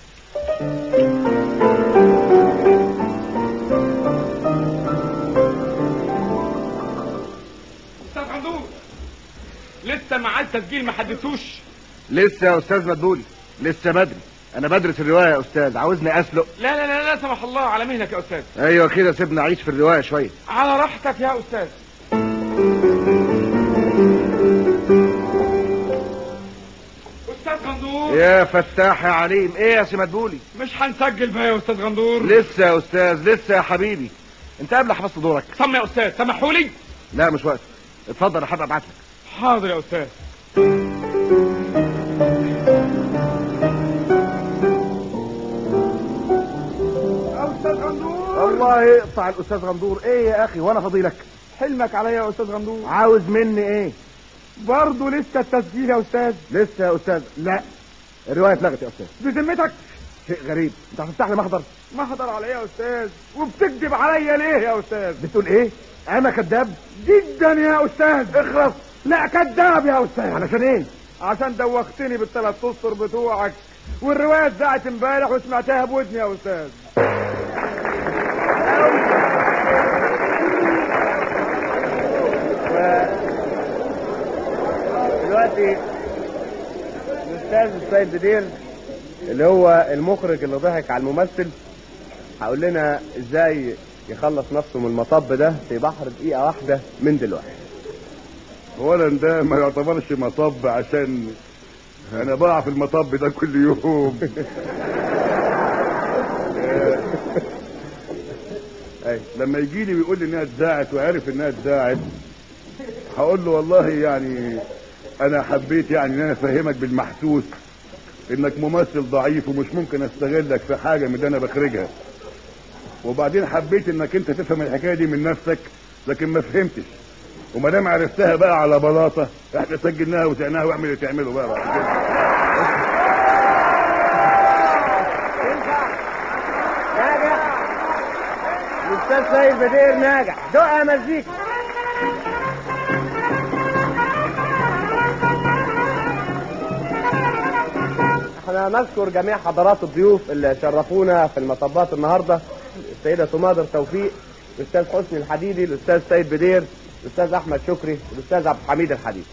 استاذ غندور لسه ميعاد تسجيل ما حددتوش لسه يا استاذ مدبولي لسه بدري انا بدرس الروايه يا استاذ عاوزني اسلق لا لا لا لا سمح الله على مهلك يا استاذ ايوه كده سيبنا اعيش في الروايه شويه على راحتك يا استاذ استاذ غندور يا فتاح يا عليم ايه يا سي مدبولي مش هنسجل بقى يا استاذ غندور لسه يا استاذ لسه يا حبيبي انت قبل حفظت دورك سمي يا استاذ سمحوا لي لا مش وقت اتفضل انا هبقى ابعت لك حاضر يا استاذ استاذ غندور الله يقطع الاستاذ غندور ايه يا اخي وانا فضيلك حلمك عليا يا استاذ غندور عاوز مني ايه برضه لسه التسجيل يا استاذ لسه يا استاذ لا الروايه اتلغت يا استاذ بذمتك شيء غريب انت هتفتح لي محضر محضر عليا يا استاذ وبتكذب عليا ليه يا استاذ بتقول ايه انا كذاب جدا يا استاذ اخرس لا كذاب يا استاذ علشان ايه عشان دوختني بالثلاث اسطر بتوعك والروايه اتذاعت امبارح وسمعتها بودني يا استاذ دلوقتي الاستاذ السيد بدير اللي هو المخرج اللي ضحك على الممثل هقول لنا ازاي يخلص نفسه من المطب ده في بحر دقيقة واحدة من دلوقتي اولا ده ما يعتبرش مطب عشان انا بقع في المطب ده كل يوم أي لما يجي لي ويقول لي انها اتذاعت وعرف انها اتذاعت هقول له والله يعني انا حبيت يعني ان انا افهمك بالمحسوس انك ممثل ضعيف ومش ممكن استغلك في حاجه من اللي انا بخرجها وبعدين حبيت انك انت تفهم الحكايه دي من نفسك لكن ما فهمتش وما دام عرفتها بقى على بلاطه احنا سجلناها وتعناها واعمل اللي تعمله بقى بعد كده ناجح الاستاذ سيد بدير ناجح دقها مزيكا احنا نشكر جميع حضرات الضيوف اللي شرفونا في المطبات النهارده السيده سمادر توفيق الاستاذ حسني الحديدي الاستاذ سيد بدير الاستاذ احمد شكري والاستاذ عبد الحميد الحديدي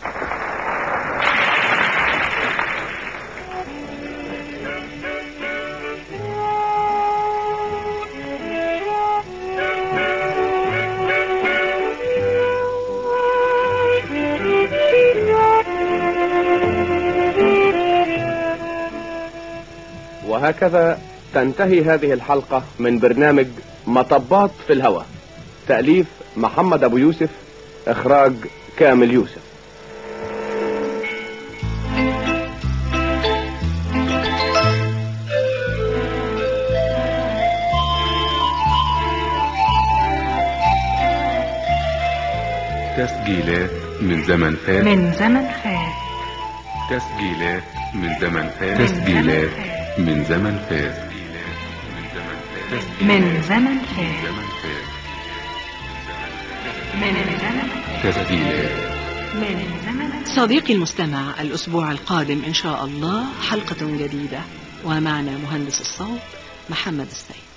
وهكذا تنتهي هذه الحلقة من برنامج مطبات في الهوى تأليف محمد أبو يوسف إخراج كامل يوسف تسجيلات من زمن فات من زمن فات تسجيلات من زمن فات تسجيلات من زمن فات من زمن فات من زمن تسجيلات من زمن صديقي المستمع الأسبوع القادم إن شاء الله حلقة جديدة ومعنا مهندس الصوت محمد السيد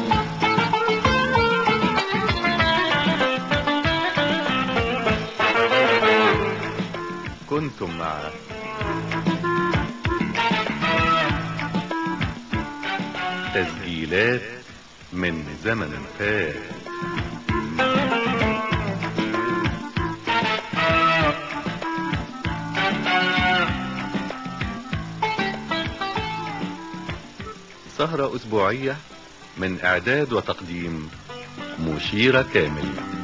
كنتم مع تسجيلات من زمن فات سهرة أسبوعية من إعداد وتقديم مشيرة كامل